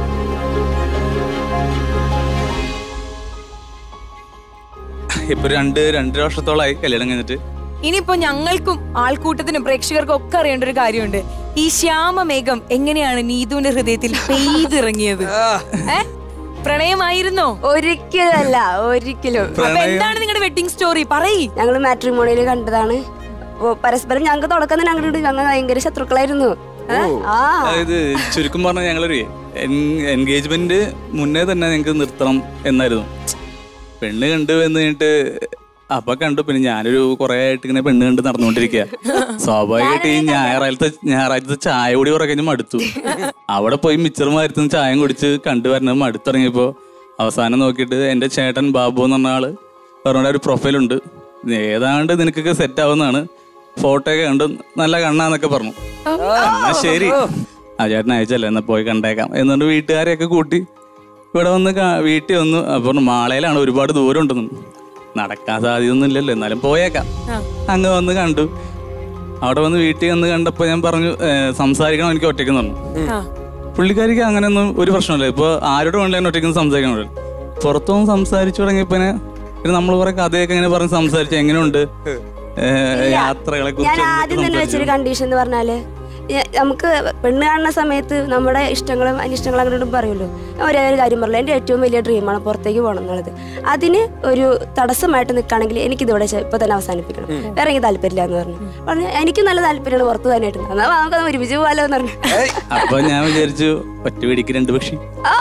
ഇപ്പൊ രണ്ട് രണ്ടര വർഷത്തോളമായി കല്യാണം കഴിഞ്ഞിട്ട് ഇനിയിപ്പോ ഞങ്ങൾക്കും ആൾക്കൂട്ടത്തിനും പ്രേക്ഷകർക്കും ഒക്കെ അറിയേണ്ട ഒരു കാര്യമുണ്ട് ഈ ശ്യാമമേഘം എങ്ങനെയാണ് നീതുവിന്റെ ഹൃദയത്തിൽ പെയ്തിറങ്ങിയത് ഏ പ്രണയമായിരുന്നോ ഒരിക്കലല്ല ഒരിക്കലും അപ്പൊ എന്താണ് നിങ്ങളുടെ വെഡിങ് സ്റ്റോറി പറയ് ഞങ്ങൾ മാട്രിമോണിയിൽ കണ്ടതാണ് ഓ, പരസ്പരം ഞങ്ങൾക്ക് തുടക്കം തന്നെ അങ്ങോട്ട് ഞങ്ങൾ ഭയങ്കര ശത്രുക്കളായിരുന്നു ഏ? ആ അതായത് ചുരുക്കം പറഞ്ഞാൽ ഞങ്ങളൊരു എൻഗേജ്മെന്റ് മുന്നേ തന്നെ ഞങ്ങൾക്ക് നിർത്തണം എന്നായിരുന്നു പെണ്ണ് കണ്ടു എന്ന് കഴിഞ്ഞിട്ട് അപ്പൊ കണ്ടു പിന്നെ ഞാനൊരു കുറെ ആയിട്ട് ഇങ്ങനെ പെണ്ണ് കണ്ട് നടന്നുകൊണ്ടിരിക്കുക സ്വാഭാവികമായിട്ട് ഈ ഞായറാഴ്ചത്തെ ഞായറാഴ്ചത്തെ ചായ കൂടി കുറെ കഴിഞ്ഞ് മടുത്തു അവിടെ പോയി മിച്ചർ മാരത്തുനിന്ന് ചായം കുടിച്ച് കണ്ടു വരുന്നത് മടുത്തിറങ്ങിയപ്പോ അവസാനം നോക്കിയിട്ട് എന്റെ ചേട്ടൻ ബാബു എന്ന് പറഞ്ഞ ആള് പറഞ്ഞ ഒരു പ്രൊഫൈലുണ്ട് ഏതാണ്ട് നിനക്കൊക്കെ സെറ്റ് ആവുന്നതാണ് ഫോട്ടോ ഒക്കെ കണ്ട് നല്ല കണ്ണാന്നൊക്കെ പറഞ്ഞു എന്നാ ശരി ആ ചേട്ടൻ അയച്ചല്ലേ എന്നാ പോയി കണ്ടേക്കാം എന്നിട്ട് വീട്ടുകാരെയൊക്കെ കൂട്ടി ഇവിടെ വന്ന് കാ- വീട്ടിൽ വന്നു അപ്പൊ മാളയിലാണ് ഒരുപാട് ദൂരം ഉണ്ടെന്നും നടക്കാൻ സാധ്യതയൊന്നും ഇല്ലല്ലോ എന്നാലും പോയേക്കാം അങ്ങ് വന്ന് കണ്ടു അവിടെ വന്ന് വീട്ടിൽ വന്ന് കണ്ടപ്പോ ഞാൻ പറഞ്ഞു "ഏ, സംസാരിക്കണം എനിക്ക് ഒറ്റയ്ക്ക് പറഞ്ഞു പുള്ളിക്കാരിക്ക് അങ്ങനെയൊന്നും ഒരു പ്രശ്നമില്ല ഇപ്പൊ ആരോട് വേണമെങ്കിലും ഒറ്റയ്ക്ക് സംസാരിക്കണം പുറത്തു വന്ന് സംസാരിച്ചു തുടങ്ങിയപ്പോ പിന്നെ നമ്മൾ കുറെ കഥയൊക്കെ ഇങ്ങനെ പറഞ്ഞ് സംസാരിച്ചു എങ്ങനെയുണ്ട് ഏ, യാത്രകളെ ഞാൻ കുറിച്ച് ആദ്യം തന്നെ വെച്ചൊരു കണ്ടീഷൻ എന്ന് പറഞ്ഞാല് ഞ- നമുക്ക് പെണ്ണ് കാണുന്ന സമയത്ത് നമ്മുടെ ഇഷ്ടങ്ങളും അനിഷ്ടങ്ങളും അങ്ങോട്ടും പറയുമല്ലോ ഞാൻ ഒരേ ഒരു കാര്യം പറഞ്ഞില്ല എൻ്റെ ഏറ്റവും വലിയ ഡ്രീമാണ് പുറത്തേക്ക് പോകണം എന്നുള്ളത് അതിന് ഒരു തടസ്സമായിട്ട് നിൽക്കുകയാണെങ്കിൽ എനിക്കിതിവിടെ ചെ- ഇപ്പൊ തന്നെ അവസാനിപ്പിക്കണം വേറെ എനിക്ക് താല്പര്യമില്ല എന്ന് പറഞ്ഞു പറഞ്ഞു എനിക്ക് നല്ല താല്പര്യമാണ് പുറത്ത് പോകാനായിട്ട് എന്നാൽ നമുക്ക് ഒരുമിച്ച് പോകാലോ എന്ന് പറഞ്ഞു അപ്പൊ ഞാൻ വിചാരിച്ചു ഒറ്റ വെടിക്ക് രണ്ട് പക്ഷി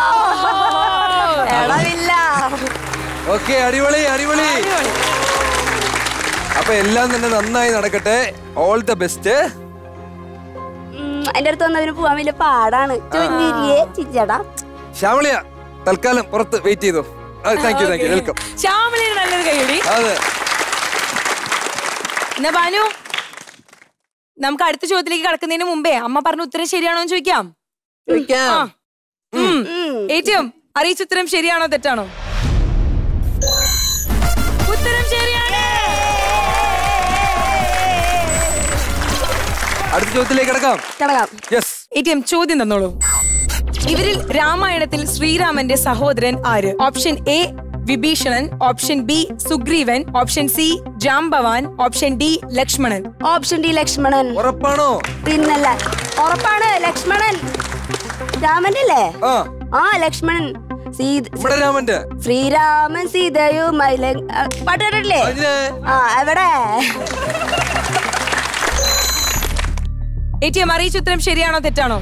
എളവില്ല. ഓക്കെ അടിപൊളി അടിപൊളി അപ്പൊ എല്ലാം തന്നെ നന്നായി നടക്കട്ടെ ഓൾ ദ ബെസ്റ്റ് ഉം, എൻ്റെ അടുത്ത് വന്നതിന് പോകാൻ വലിയ പാടാണ് ചൊഞ്ഞിരിയേ ചിച്ചടാ ശ്യാമളിയ തൽക്കാലം പുറത്ത് വെയിറ്റ് ചെയ്തു thank you thank you welcome ശ്യാമളിന് നല്ലൊരു കൈയടി അതെ എന്നാ ബാനു നമുക്ക് അടുത്ത ചോദ്യത്തിലേക്ക് കടക്കുന്നതിന് മുമ്പേ അമ്മ പറഞ്ഞ ഉത്തരം ശരിയാണോ എന്ന് ചോദിക്കാം ആ. ഉം. ഏറ്റവും അറിയിച്ച ഉത്തരം ശരിയാണോ തെറ്റാണോ ഉത്തരം ശരിയാണ് അടുത്ത ചോദ്യത്തിലേക്ക് കിടക്കാം കിടക്കാം യെസ് ഏറ്റവും ചോദ്യം തന്നോളൂ ഇവരിൽ രാമായണത്തിൽ ശ്രീരാമന്റെ സഹോദരൻ ആര് option A Vibheeshanan option B Sugreevan option C Jambavan option D Lakshmanan option D Lakshmanan ഉറപ്പാണോ പിന്നല്ല ഉറപ്പാണ് ലക്ഷ്മണൻ രാമന്റെ അല്ലേ ആ ആ ലക്ഷ്മണൻ സീത ഇവിടെ രാമന്റെ ശ്രീരാമൻ സീതയുമായി ലങ്- ആ, പാട്ട് കേട്ടിട്ടില്ലേ അതിന് ആ എവിടെ ഏറ്റവും അറിയിച്ച ഉത്തരം ശരിയാണോ തെറ്റാണോ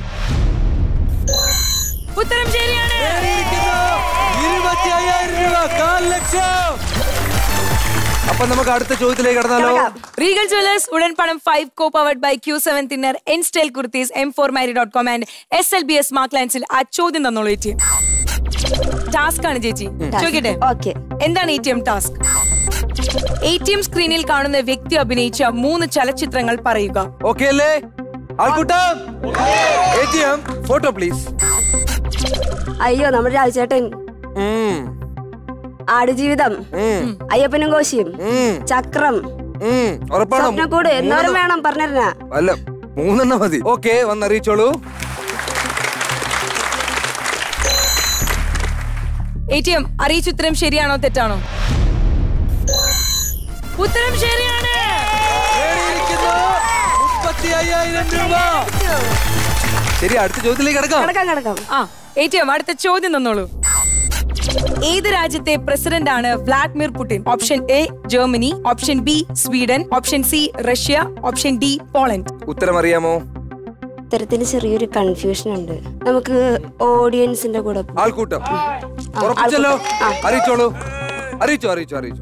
ഉത്തരം ശരിയാണ് നേടിയിരിക്കുന്നു ഇരുപത്തി അയ്യായിരം രൂപ കാൽ ലക്ഷം അപ്പൊ നമുക്ക് അടുത്ത ചോദ്യത്തിലേക്ക് കടന്നാലോ റീഗൽ ജ്വല്ലേഴ്സ് ഉടൻ പണം five co powered by Q seven thinner N style kurtis M four marry dot com and S L B S മാർക്ക് ലൈൻസിൽ ആ ചോദ്യം തന്നോളൂ എ ടി എം ടാസ്ക് ആണ് ചേച്ചി ചോദിക്കട്ടെ ഓക്കെ എന്താണ് A T M task A T M സ്ക്രീനിൽ കാണുന്ന വ്യക്തി അഭിനയിച്ച മൂന്ന് ചലച്ചിത്രങ്ങൾ പറയുക ഓക്കെ അല്ലേ ആൾക്കൂട്ടം A T M photo please അയ്യോ നമ്മുടെ രാജുചേട്ടൻ ആടുജീവിതം അയ്യപ്പനും കോശിയും ചക്രം ഉറപ്പാണോ സ്വപ്നക്കൂട് എന്നോരം വേണം പറഞ്ഞിരുന്ന അല്ല മൂന്നെണ്ണം മതി ഓക്കെ വന്നറിയിച്ചോളൂ എ ടി എം അറിയിച്ച ഉത്തരം ശരിയാണോ തെറ്റാണോ ഉത്തരം ശരിയാണ് നേടിയിരിക്കുന്നു മുപ്പത്തി അയ്യായിരം രൂപ ശരി അടുത്ത ചോദ്യത്തിലേക്ക് കിടക്കാം കിടക്കാം കിടക്കാം ആ എ ടി എം അടുത്ത ചോദ്യം തന്നോളൂ ഏത് രാജ്യത്തെ പ്രസിഡന്റ് ആണ് Vladimir Putin option A Germany option B Sweden option C Russia option D Poland ഉത്തരം അറിയാമോ ഇത്തരത്തിന് ചെറിയൊരു കൺഫ്യൂഷൻ ഉണ്ട് നമുക്ക് ഓഡിയൻസിന്റെ കൂടെ പോ- ആൾക്കൂട്ടം ആ, ഉറപ്പിച്ചല്ലോ ആൾക്കൂട്ടം. ആ. അറിയിച്ചോളൂ അറിയിച്ചോ അറിയിച്ചോ അറിയിച്ചോ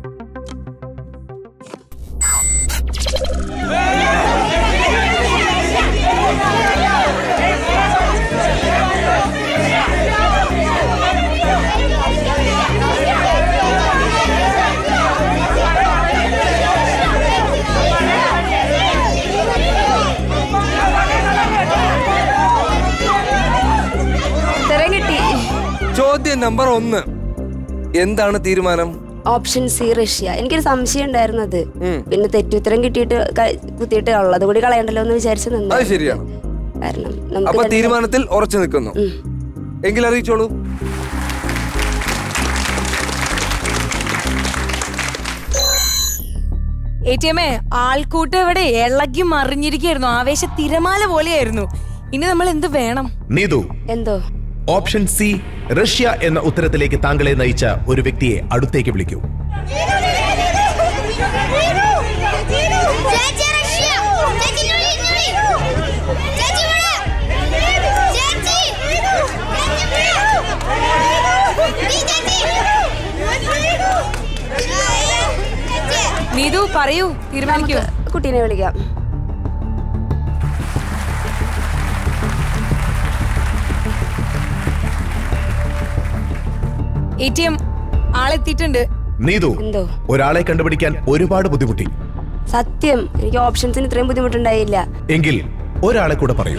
ഉത്തരം കിട്ടി ചോദ്യം നമ്പർ ഒന്ന് എന്താണ് തീരുമാനം ഓപ്ഷൻ സി റഷ്യ എനിക്കൊരു സംശയം ഉണ്ടായിരുന്നത് ഉം. പിന്നെ തെറ്റുത്തരം കിട്ടിയിട്ട് ക- കുത്തിയിട്ട് ഉള്ളത് കൂടി കളയണ്ടല്ലോ എന്ന് വിചാരിച്ചു നിന്നു അത് ശരിയാണ് കാരണം അപ്പൊ നമുക്ക് രണ്ട് തീരുമാനത്തിൽ ഉറച്ചു നിൽക്കുന്നു എങ്കിൽ അറിയിച്ചോളൂ എ ടി എമ്മേ ആൾക്കൂട്ടം ഇവിടെ ഇളകി മറിഞ്ഞിരിക്കുകയായിരുന്നു ആവേശ തിരമാല പോലെയായിരുന്നു ഇനി നമ്മൾ എന്ത് വേണം നീതു എന്തോ ഓപ്ഷൻ സി റഷ്യ എന്ന ഉത്തരത്തിലേക്ക് താങ്കളെ നയിച്ച ഒരു വ്യക്തിയെ അടുത്തേക്ക് വിളിക്കൂ ചേച്ചി റഷ്യ ചേച്ചി ഞൊളി ഞൊളി ചേച്ചി ഇവിടെ ചേച്ചി ചേച്ചി നീതു പറയൂ തീരുമാനിക്കൂ കുട്ടീനെ വിളിക്കാം എ ടി എം ആളെത്തിയിട്ടുണ്ട് നീതു എന്തോ ഒരാളെ കണ്ടുപിടിക്കാൻ ഒരുപാട് ബുദ്ധിമുട്ടി സത്യം എനിക്ക് ഓപ്ഷൻസിന് ഇത്രയും ബുദ്ധിമുട്ടുണ്ടായില്ല എങ്കിൽ ഒരാളെ കൂടെ പറയൂ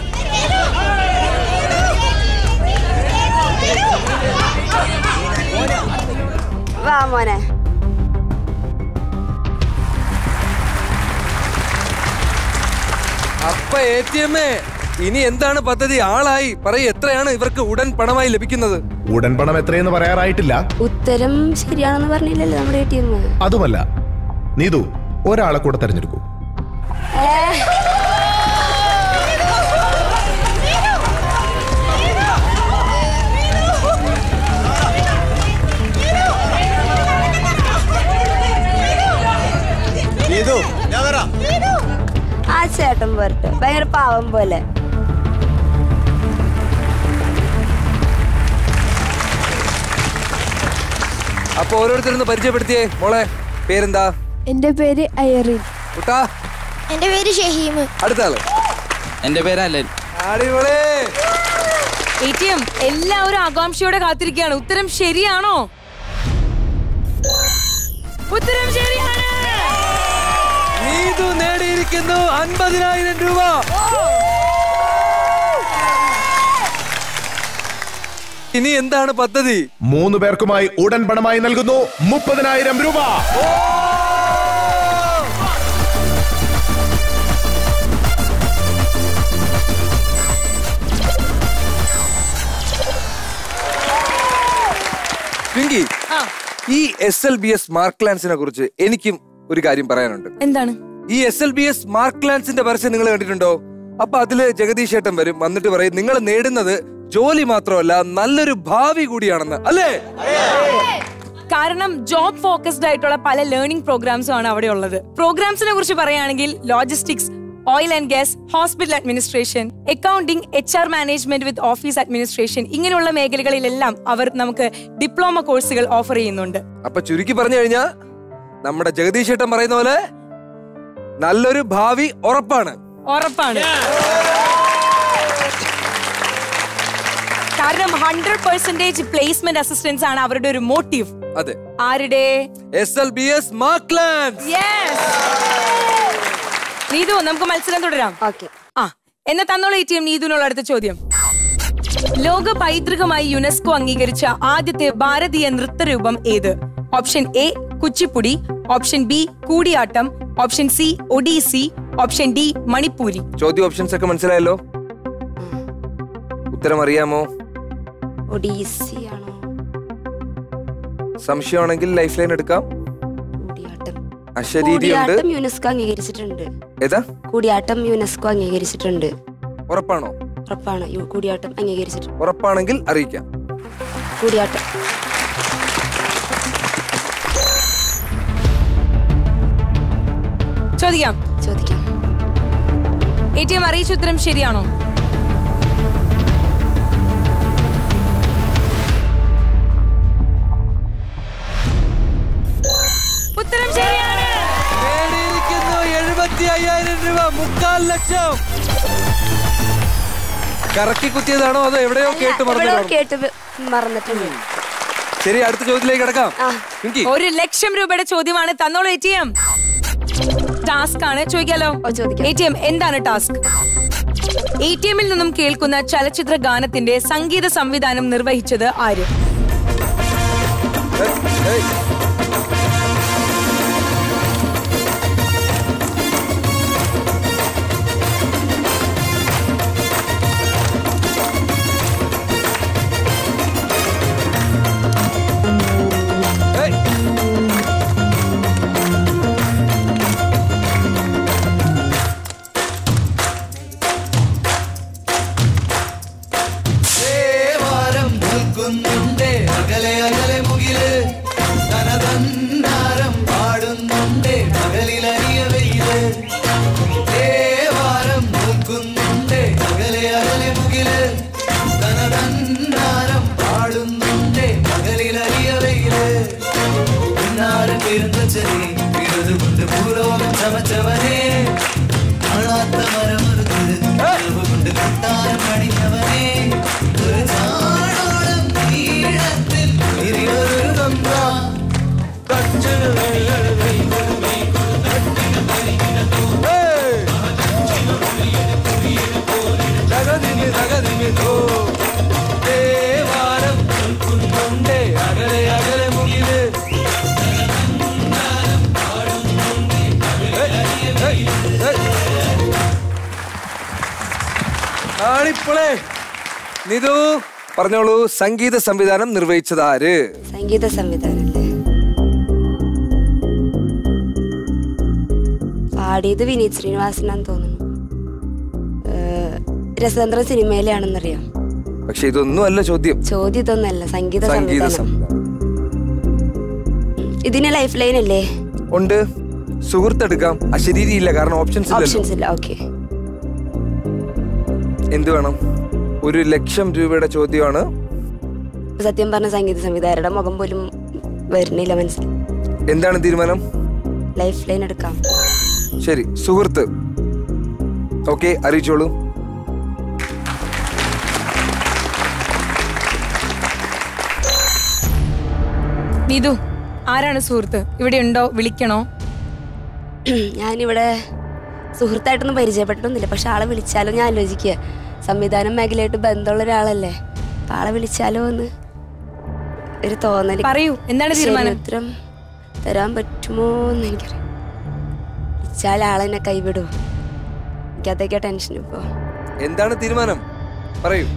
വാ മോനെ അപ്പൊ എ ടി എം ഇനി എന്താണ് പദ്ധതി ആളായി പറയ് എത്രയാണ് ഇവർക്ക് ഉടൻ പണമായി ലഭിക്കുന്നത് ഉടൻ പണം എത്രയെന്ന് പറയാറായിട്ടില്ല ഉത്തരം ശരിയാണെന്ന് പറഞ്ഞില്ലല്ലോ നമ്മുടെ എ ടി എം അതുമല്ല നീതു ഒരാളെ കൂടെ തെരഞ്ഞെടുക്കൂ ആ ചേട്ടൻ പോരട്ടെ ഭയങ്കര പാവം പോലെ അപ്പൊ ഓരോരുത്തരൊന്ന് പരിചയപ്പെടുത്തിയേ മോളെ പേരെന്താ എന്റെ പേര് അയറിൻ കുട്ടാ എന്റെ പേര് ഷഹീം അടുത്ത ആള് എന്റെ പേര് അല്ലൻ അടിപൊളി എ ടി എം എല്ലാവരും ആകാംക്ഷയോടെ കാത്തിരിക്കുകയാണ് ഉത്തരം ശരിയാണോ ഉത്തരം ശരിയാണ് നീതു നേടിയിരിക്കുന്നു അൻപതിനായിരം രൂപ ഇനി എന്താണ് പദ്ധതി മൂന്ന് പേർക്കുമായി ഉടൻ പണമായി നൽകുന്നു മുപ്പതിനായിരം രൂപ പിങ്കി ആ ഈ എസ് എൽ ബി എസ് മാർക്ലാൻസിനെ കുറിച്ച് എനിക്കും ഒരു കാര്യം പറയാനുണ്ട് എന്താണ് ഈ എസ് എൽ ബി എസ് മാർക്ലാൻസിന്റെ പരസ്യം നിങ്ങൾ കണ്ടിട്ടുണ്ടോ അപ്പൊ അതില് ജഗദീഷ് ഏട്ടൻ വരും വന്നിട്ട് പറയും നിങ്ങൾ നേടുന്നത് ജോലി മാത്രമല്ല നല്ലൊരു ഭാവി കൂടിയാണെന്ന് അല്ലേ കാരണം ജോബ് ഫോക്കസ്ഡ് ആയിട്ടുള്ള പല ലേണിംഗ് പ്രോഗ്രാംസും ആണ് അവിടെ ഉള്ളത് പ്രോഗ്രാംസിനെ കുറിച്ച് പറയുകയാണെങ്കിൽ logistics oil and gas hospital administration accounting H R management with office administration ഇങ്ങനെയുള്ള മേഖലകളിലെല്ലാം അവർ നമുക്ക് ഡിപ്ലോമ കോഴ്സുകൾ ഓഫർ ചെയ്യുന്നുണ്ട് അപ്പൊ ചുരുക്കി പറഞ്ഞു കഴിഞ്ഞാ നമ്മുടെ ജഗദീഷ് ഏട്ടൻ പറയുന്ന പോലെ നല്ലൊരു ഭാവി ഉറപ്പാണ് ഉറപ്പാണ് കാരണം ഹൺഡ്രഡ് പെർസെന്റേജ് പ്ലേസ്മെന്റ് അസിസ്റ്റൻസ് ആണ് അവരുടെ ഒരു മോട്ടീവ് അതെ ആരുടെ S L B S Marklance Yes. Neethu നമുക്ക് മത്സരം തുടരാം ഓക്കെ ആ എന്നാ തന്നോളൂ എ ടി എം നീതുവിനുള്ള അടുത്ത ചോദ്യം ലോക പൈതൃകമായി യുനെസ്കോ അംഗീകരിച്ച ആദ്യത്തെ ഭാരതീയ നൃത്തരൂപം ഏത് option A Kuchipudi option B Koodiyattam option C Odissi option D Manipuri ചോദ്യ ഓപ്ഷൻസ് ഒക്കെ മനസ്സിലായല്ലോ ഉത്തരം അറിയാമോ ഒഡീസി ആണോ സംശയമാണെങ്കിൽ ലൈഫ് ലൈൻ എടുക്കാം കൂടിയാട്ടം അശരീരിയുണ്ട് കൂടിയാട്ടം യുനെസ്കോ അംഗീകരിച്ചിട്ടുണ്ട് ഏതാ കൂടിയാട്ടം യുനെസ്കോ അംഗീകരിച്ചിട്ടുണ്ട് ഉറപ്പാണോ ഉറപ്പാണ് യു- കൂടിയാട്ടം അംഗീകരിച്ചിട്ടുണ്ട് ഉറപ്പാണെങ്കിൽ അറിയിക്കാം കൂടിയാട്ടം ചോദിക്കാം ചോദിക്കാം എ ടി എം അറിയിച്ച ഉത്തരം ശരിയാണോ ഉത്തരം ശരിയാണ് നേടിയിരിക്കുന്നു എഴുപത്തി അയ്യായിരം രൂപ മുക്കാൽ ലക്ഷം കറക്കി കുത്തിയതാണോ അതോ എവിടെയോ കേട്ട് എവിടെയോ മറന്നു കേട്ട് വ- മറന്നിട്ടുണ്ട് ശരി അടുത്ത ചോദ്യത്തിലേക്ക് കിടക്കാം ആ പിങ്കി ഒരു ലക്ഷം രൂപയുടെ ചോദ്യമാണ് തന്നോളൂ എ ടി എം ടാസ്ക് ആണ് ചോദിക്കാലോ ഓ, ചോദിക്കാം. എ ടി എം എന്താണ് ടാസ്ക് എ ടി എമ്മിൽ നിന്നും കേൾക്കുന്ന ചലച്ചിത്ര ഗാനത്തിന്റെ സംഗീത സംവിധാനം നിർവഹിച്ചത് ആര് ഏയ്. ഏയ്. ദേവാരം നിൽക്കുന്നുണ്ടേ അകലെ അകലെ മുകില് തനതന്നാരം പാടുന്നുണ്ടേ പകലിലറിയ വെയില് ദേവാരം നിൽക്കുന്നുണ്ടേ അകലെ അകലെ മുകില് തനതന്നാരം പാടുന്നുണ്ടേ പകലിലറിയ വെയില് പിന്നാരം പെരുന്തച്ചനെ ഇടതുകൊണ്ട് ഭൂലോകം ചമച്ചവനെ കാണാത്ത മരമറുത്ത് കൊണ്ട് കൊട്ടാരം പണിഞ്ഞവനെ ഒരു ചാണോളം നീളത്തിൽ ഇരിയൊരു തന്ന കച്ചൊരു തകതിമി തകതിമി തോ. ദേവാരം നിൽക്കുന്നുണ്ടേ അകലെ അകലെ മുകില് ഏയ്, ഏയ്, ഏയ്. ആണിപ്പോളെ നിതു പറഞ്ഞോളൂ സംഗീത സംവിധാനം നിർവഹിച്ചത് ആര് സംഗീത സംവിധാനല്ലേ പാടിയത് വിനീത് ശ്രീനിവാസനാന്ന് തോന്നുന്നു ഏഹ്, രസതന്ത്ര സിനിമയിലാണെന്നറിയാം പക്ഷെ ഇതൊന്നും അല്ല ചോദ്യം ചോദ്യം ഇതൊന്നല്ല സംഗീത സംഗീത സംവിധാനം സംവിധാനം ഇതിന് ലൈഫ് ലൈൻ അല്ലേ ഉണ്ട് സുഹൃത്തെടുക്കാം അശരീരിയില്ല കാരണം ഓപ്ഷൻസ് ഇല്ലല്ലോ ഓപ്ഷൻസ് ഇല്ല ഓക്കെ എന്ത് വേണം ഒരു ലക്ഷം രൂപയുടെ ചോദ്യമാണ് സത്യം പറഞ്ഞ സംഗീത സംവിധായകരുടെ മുഖം പോലും വരുന്നില്ല മനസ്സിൽ എന്താണ് തീരുമാനം ലൈഫ് ലൈൻ എടുക്കാം ശരി സുഹൃത്ത് ഓക്കെ അറിയിച്ചോളൂ നീതു ആരാണ് സുഹൃത്ത് ഇവിടെ ഉണ്ടോ വിളിക്കണോ ഞാനിവിടെ സുഹൃത്തായിട്ടൊന്നും പരിചയപ്പെട്ടൊന്നുമില്ല പക്ഷെ ആളെ വിളിച്ചാലോ ഞാൻ ആലോചിക്കുക സംവിധാനം മേഖലയായിട്ട് ബന്ധമുള്ള ഒരാളല്ലേ അപ്പൊ ആളെ വിളിച്ചാലോ എന്ന് ഒരു തോന്നൽ പറയൂ എന്താണ് തീരുമാനം ഉത്തരം തരാൻ പറ്റുമോ എന്ന് എനിക്കറിയാം വിളിച്ചാൽ ആളെന്നെ കൈവിടും എനിക്കതൊക്കെ ടെൻഷൻ ഇപ്പോ എന്താണ് തീരുമാനം പറയൂ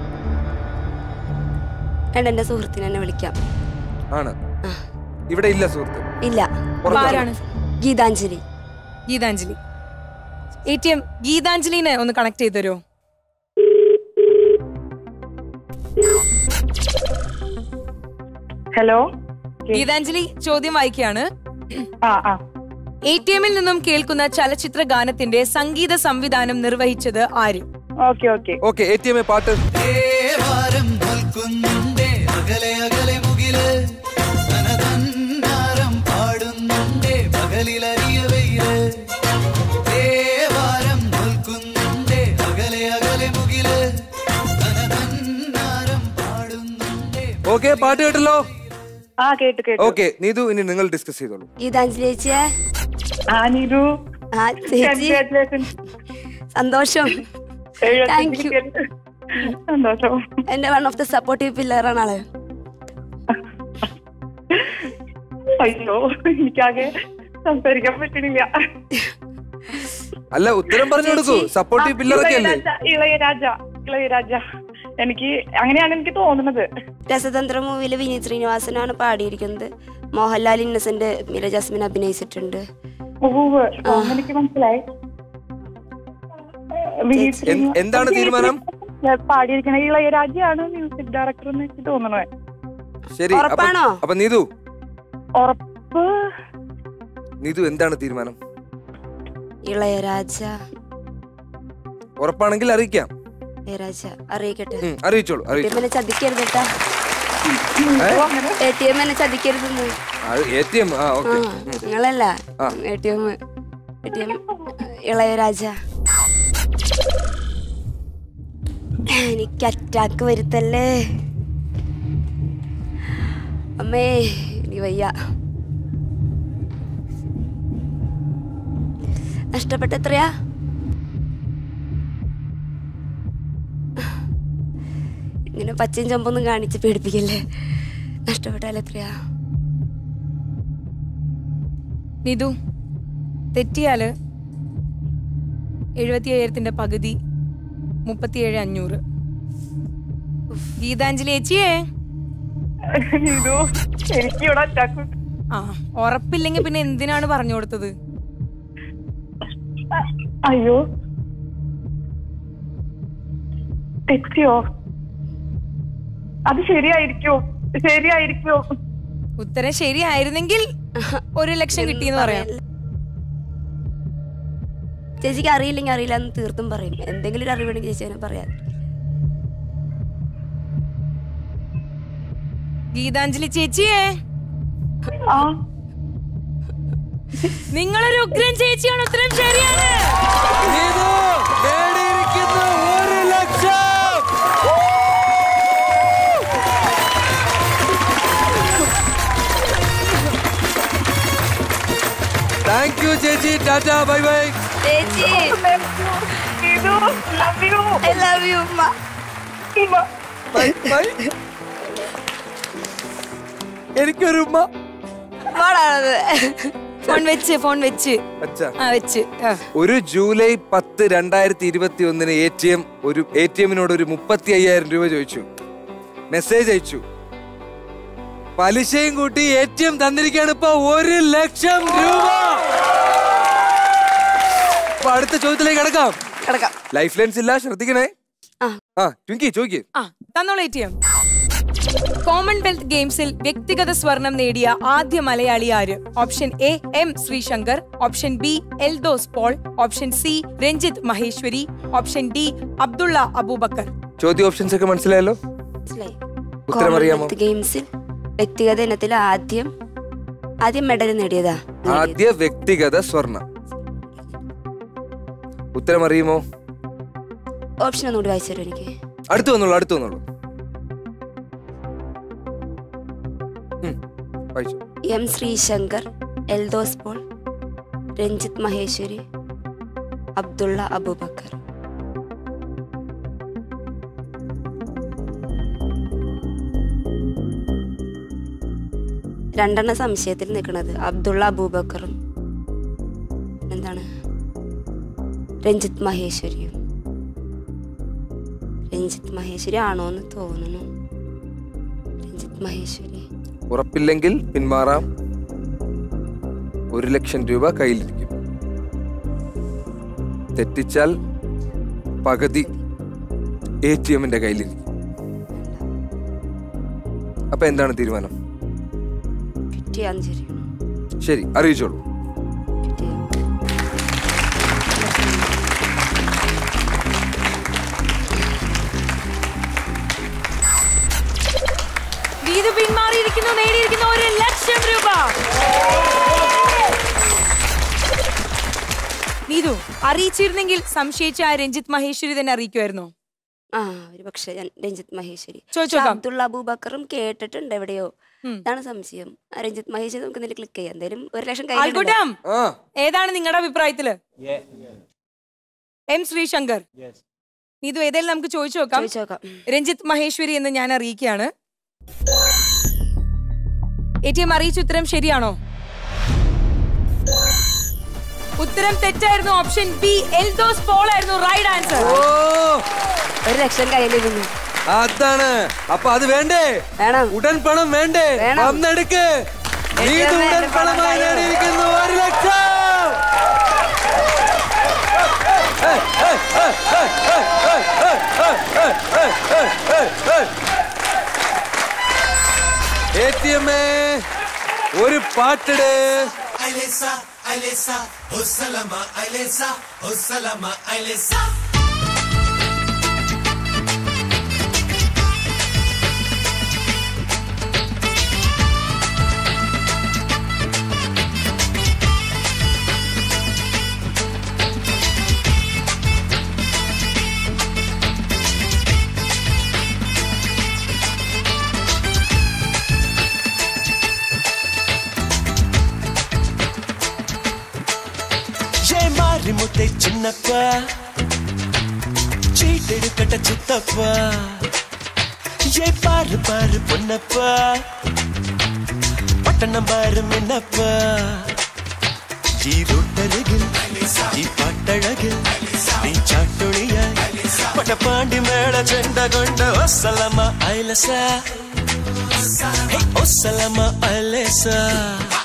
വേണ്ട എന്റെ സുഹൃത്തിനെ എന്നെ വിളിക്കാം ആണ് ഇവിടെ ഇല്ല സുഹൃത്ത് ഇല്ല അപ്പൊ ആരാണ് Geethanjali Geethanjali A T M ഗീതാഞ്ജലിനെ ഒന്ന് കണക്ട് ചെയ്ത് തരുമോ ഹലോ ഗീതാഞ്ജലി ചോദ്യം വായിക്കുകയാണ് ആ ആ എ ടി എമ്മിൽ നിന്നും കേൾക്കുന്ന ചലച്ചിത്ര ഗാനത്തിന്റെ സംഗീത സംവിധാനം നിർവഹിച്ചത് ആര് okay okay okay A T M പാട്ട് ദേവാരം നിൽക്കുന്നുണ്ടേ അകലെ അകലെ മുകില് തനതന്നാരം പാടുന്നുണ്ടേ പകലിലറിയ വെയില് ദേവാരം നിൽക്കുന്നുണ്ടേ അകലെ അകലെ മുകില് തനതന്നാരം പാടുന്നുണ്ടേ ഓക്കെ പാട്ട് കേട്ടല്ലോ ആ കേട്ടു കേട്ടു ഓക്കെ നീതു ഇനി നിങ്ങൾ ഡിസ്കസ് ചെയ്തോളൂ ഗീതാഞ്ജലി ചേച്ചിയെ ആ നീരു ആ ചേച്ചി കൺഗ്രാറ്റുലേഷൻസ് സന്തോഷം താങ്ക് യു സന്തോഷം എന്റെ വൺ ഓഫ് ദ സപ്പോർട്ടീവ് പില്ലറാണ് ആള് അയ്യോ എനിക്കാകെ സംസാരിക്കാൻ പറ്റണില്ല അല്ല ഉത്തരം പറഞ്ഞു കൊടുക്കൂ സപ്പോർട്ടീവ് പില്ലറൊക്കെ അല്ലേ ഇളയരാജ ഇളയരാജ ഇളയരാജ എനിക്ക് അങ്ങനെയാണ് എനിക്ക് തോന്നുന്നത് രസതന്ത്ര മൂവിയിൽ വിനീത് ശ്രീനിവാസനാണ് പാടിയിരിക്കുന്നത് മോഹൻലാൽ ഇന്നസെന്റ് മീര ജാസ്മിൻ അഭിനയിച്ചിട്ടുണ്ട് ഉവ്വ് എനിക്ക് മനസ്സിലായി വിനീത് എൻ- ശ്രീനിവാസൻ എന്താണ് തീരുമാനം പാടിയിരിക്കണ ഇളയരാജയാണ് മ്യൂസിക് ഡയറക്ടർ എന്ന് എനിക്ക് തോന്നണേ ശരി അപ്പൊ- ഉറപ്പാണോ? അപ്പൊ നീതു ഉറപ്പ് നീതു എന്താണ് തീരുമാനം ഇളയരാജ ഉറപ്പാണെങ്കിൽ അറിയിക്കാം ഇളയരാജ അറിയിക്കട്ടെ ഉം, അറിയിച്ചോളൂ എ ടി അറിയിച്ചോളൂ എം എന്നെ ചതിക്കരുത് കേട്ടാ എ ടി എം എന്നെ ചതിക്കരുതെന്ന് എ ടി എം ആ ആ ഓക്കെ നിങ്ങളല്ല ആ. A T M A T M Ilayaraja എനിക്ക് അറ്റാക്ക് വരുത്തല്ലേ അമ്മേ എനിക്ക് വയ്യ നഷ്ടപ്പെട്ട എത്രയാ ഇങ്ങനെ പച്ചയും ചമ്പൊന്നും കാണിച്ച് പേടിപ്പിക്കല്ലേ നഷ്ടപ്പെട്ടാൽ എത്രയാ നിതു തെറ്റിയാല് എഴുപത്തി അയ്യായിരത്തിന്റെ പകുതി മുപ്പത്തിയേഴ് അഞ്ഞൂറ് ഗീതാഞ്ജലി ചേച്ചിയേ ഇതോ എനിക്ക് ഇവിടെ അറ്റാക്ക് ആ ഉറപ്പില്ലെങ്കിൽ പിന്നെ എന്തിനാണ് പറഞ്ഞു കൊടുത്തത് അയ്യോ തെറ്റിയോ അത് ശരിയായിരിക്കോ ശരിയായിരിക്കോ ഉത്തരം ശരിയായിരുന്നെങ്കിൽ ഒരു ലക്ഷം കിട്ടിയെന്ന് പറയാം ചേച്ചിക്ക് അറിയില്ലെങ്കിൽ അറിയില്ല എന്ന് തീർത്തും പറയും എന്തെങ്കിലും ഒരു അറിവുണ്ടെങ്കിൽ ചേച്ചി അതിനെ പറയാം ഗീതാഞ്ജലി ചേച്ചിയേ നിങ്ങളൊരു ഉഗ്രൻ ചേച്ചിയാണ് ഉത്തരം ശരിയാണ് നീതു നേടിയിരിക്കുന്നു ഒരു ലക്ഷം താങ്ക് യു ചേച്ചി ടാറ്റ ബൈ ബൈ ചേച്ചി ഇതു love you I love you ഉമ്മ ബൈ ബൈ എനിക്കൊരു ഉമ്മ മോളാണത് ഫോൺ വെച്ച് ഫോൺ വെച്ച് അച്ഛാ ആ വെച്ച് ആ. ഒരു ജൂലൈ പത്ത് രണ്ടായിരത്തി ഇരുപത്തി ഒന്നിന് എ ടി എം ഒരു എ ടി എമ്മിനോട് ഒരു മുപ്പത്തി അയ്യായിരം രൂപ ചോദിച്ചു മെസ്സേജ് അയച്ചു പലിശയും കൂട്ടി എ ടി എം തന്നിരിക്കുകയാണ് ഇപ്പൊ ഒരു ലക്ഷം രൂപ അപ്പൊ അടുത്ത ചോദ്യത്തിലേക്ക് കിടക്കാം കിടക്കാം ലൈഫ് ലൈൻസ് ഇല്ല ശ്രദ്ധിക്കണേ ആ. ആ ട്വിങ്കി ചോദിക്കേ ആ തന്നോളൂ എ ടി എം കോമൺവെൽത്ത് ഗെയിംസിൽ വ്യക്തിഗത സ്വർണം നേടിയ ആദ്യ മലയാളി ആര് option A M Sreeshankar option B Eldhose Paul option C Renjith Maheshwary option D Abdulla Aboobacker ചോദ്യ ഓപ്ഷൻസ് ഒക്കെ മനസ്സിലായല്ലോ മനസ്സിലായി ഉത്തരം അറിയാമോ കോമൺവെൽത്ത് ഗെയിംസിൽ വ്യക്തിഗത ഇനത്തിൽ ആദ്യം ആദ്യം മെഡൽ നേടിയതാ ആദ്യ വ്യക്തിഗത സ്വർണം ഉത്തരം അറിയുമോ ഓപ്ഷൻ ഒന്നുകൂടി വായിച്ചു തരും എനിക്ക് അടുത്ത് വന്നോളൂ അടുത്ത് വന്നോളൂ ഉം, വായിച്ചു എം ശ്രീശങ്കർ എൽദോസ് പോൾ രഞ്ജിത്ത് മഹേശ്വരി അബ്ദുള്ള അബൂബക്കർ രണ്ടെണ്ണം സംശയത്തിൽ നിൽക്കുന്നത് അബ്ദുള്ള അബൂബക്കറും എന്താണ് രഞ്ജിത്ത് മഹേശ്വരിയും രഞ്ജിത്ത് മഹേശ്വരി ആണോ എന്ന് തോന്നുന്നു രഞ്ജിത്ത് മഹേശ്വരി ഉറപ്പില്ലെങ്കിൽ പിന്മാറാം ഒരു ലക്ഷം രൂപ കയ്യിലിരിക്കും തെറ്റിച്ചാൽ പകുതി എ ടി എമ്മിന്റെ കയ്യിലിരിക്കും അപ്പൊ എന്താണ് തീരുമാനം കിട്ടിയാന്ന് ശരി ശരി അറിയിച്ചോളൂ വീത് പിന്മാറിയിരിക്കുന്നു നേടിയിരിക്കുന്നു ഒരു ലക്ഷം രൂപ നീതു അറിയിച്ചിരുന്നെങ്കിൽ സംശയിച്ച ആ രഞ്ജിത്ത് മഹേശ്വരി തന്നെ അറിയിക്കുമായിരുന്നോ ആ ഒരു പക്ഷേ ഞാൻ രഞ്ജിത്ത് മഹേശ്വരി ചോദിച്ചോക്കാം. പക്ഷേ അബ്ദുള്ള അബൂബക്കറും കേട്ടിട്ടുണ്ട് എവിടെയോ ഇതാണ് സംശയം ആ രഞ്ജിത്ത് മഹേശ്വരി നമുക്ക് എന്തെങ്കിലും ക്ലിക്ക് ചെയ്യാം എന്തായാലും ഒരു ലക്ഷം ആൾക്കൂട്ടം ആ ഏതാണ് നിങ്ങളുടെ അഭിപ്രായത്തില് എം ശ്രീശങ്കർ നീതു ഏതായാലും നമുക്ക് ചോദിച്ചു നോക്കാം ചോദിച്ചു നോക്കാം രഞ്ജിത്ത് മഹേശ്വരി എന്ന് ഞാൻ അറിയിക്കുകയാണ് എ ടി എം അറിയിച്ച ഉത്തരം ശരിയാണോ ഉത്തരം തെറ്റായിരുന്നു ഓപ്ഷൻ ബി എൽദോസ് പോൾ ആയിരുന്നു റൈറ്റ് ആൻസർ ഓ ഒരു ലക്ഷം കയ്യിലിരുന്നു അതാണ് അപ്പൊ അത് വേണ്ടേ വേണം ഉടൻ പണം വേണ്ടേ വേണം. വന്നെടുക്ക് നീ ഇത് ഏറ്റവും ഉടൻ വേണ്ട പണമായി പണം നേടിയിരിക്കുന്നു ഒരു ലക്ഷം എ ടി എം ഒരു പാട്ടിട് Ailesa, Ailesa, Osalama, Ailesa, Osalama, Ailesa. ఏ మారిముతే చిన్నప్ప చీటెడుకట చిత్తప్ప ஏய் பாரு பாரு பொன்னப்பா பட்டணம் பாரு மின்னப்பா ഈ റൂട്ടരികിൽ ഈ പാട്ടഴകിൽ നീ ചാട്ടുളിയായി പട്ടപ്പാണ്ടി മേള ചെണ്ട കൊണ്ട് ഒസലമ ഐലസ ഹേ, ഒസലമ ഐലസ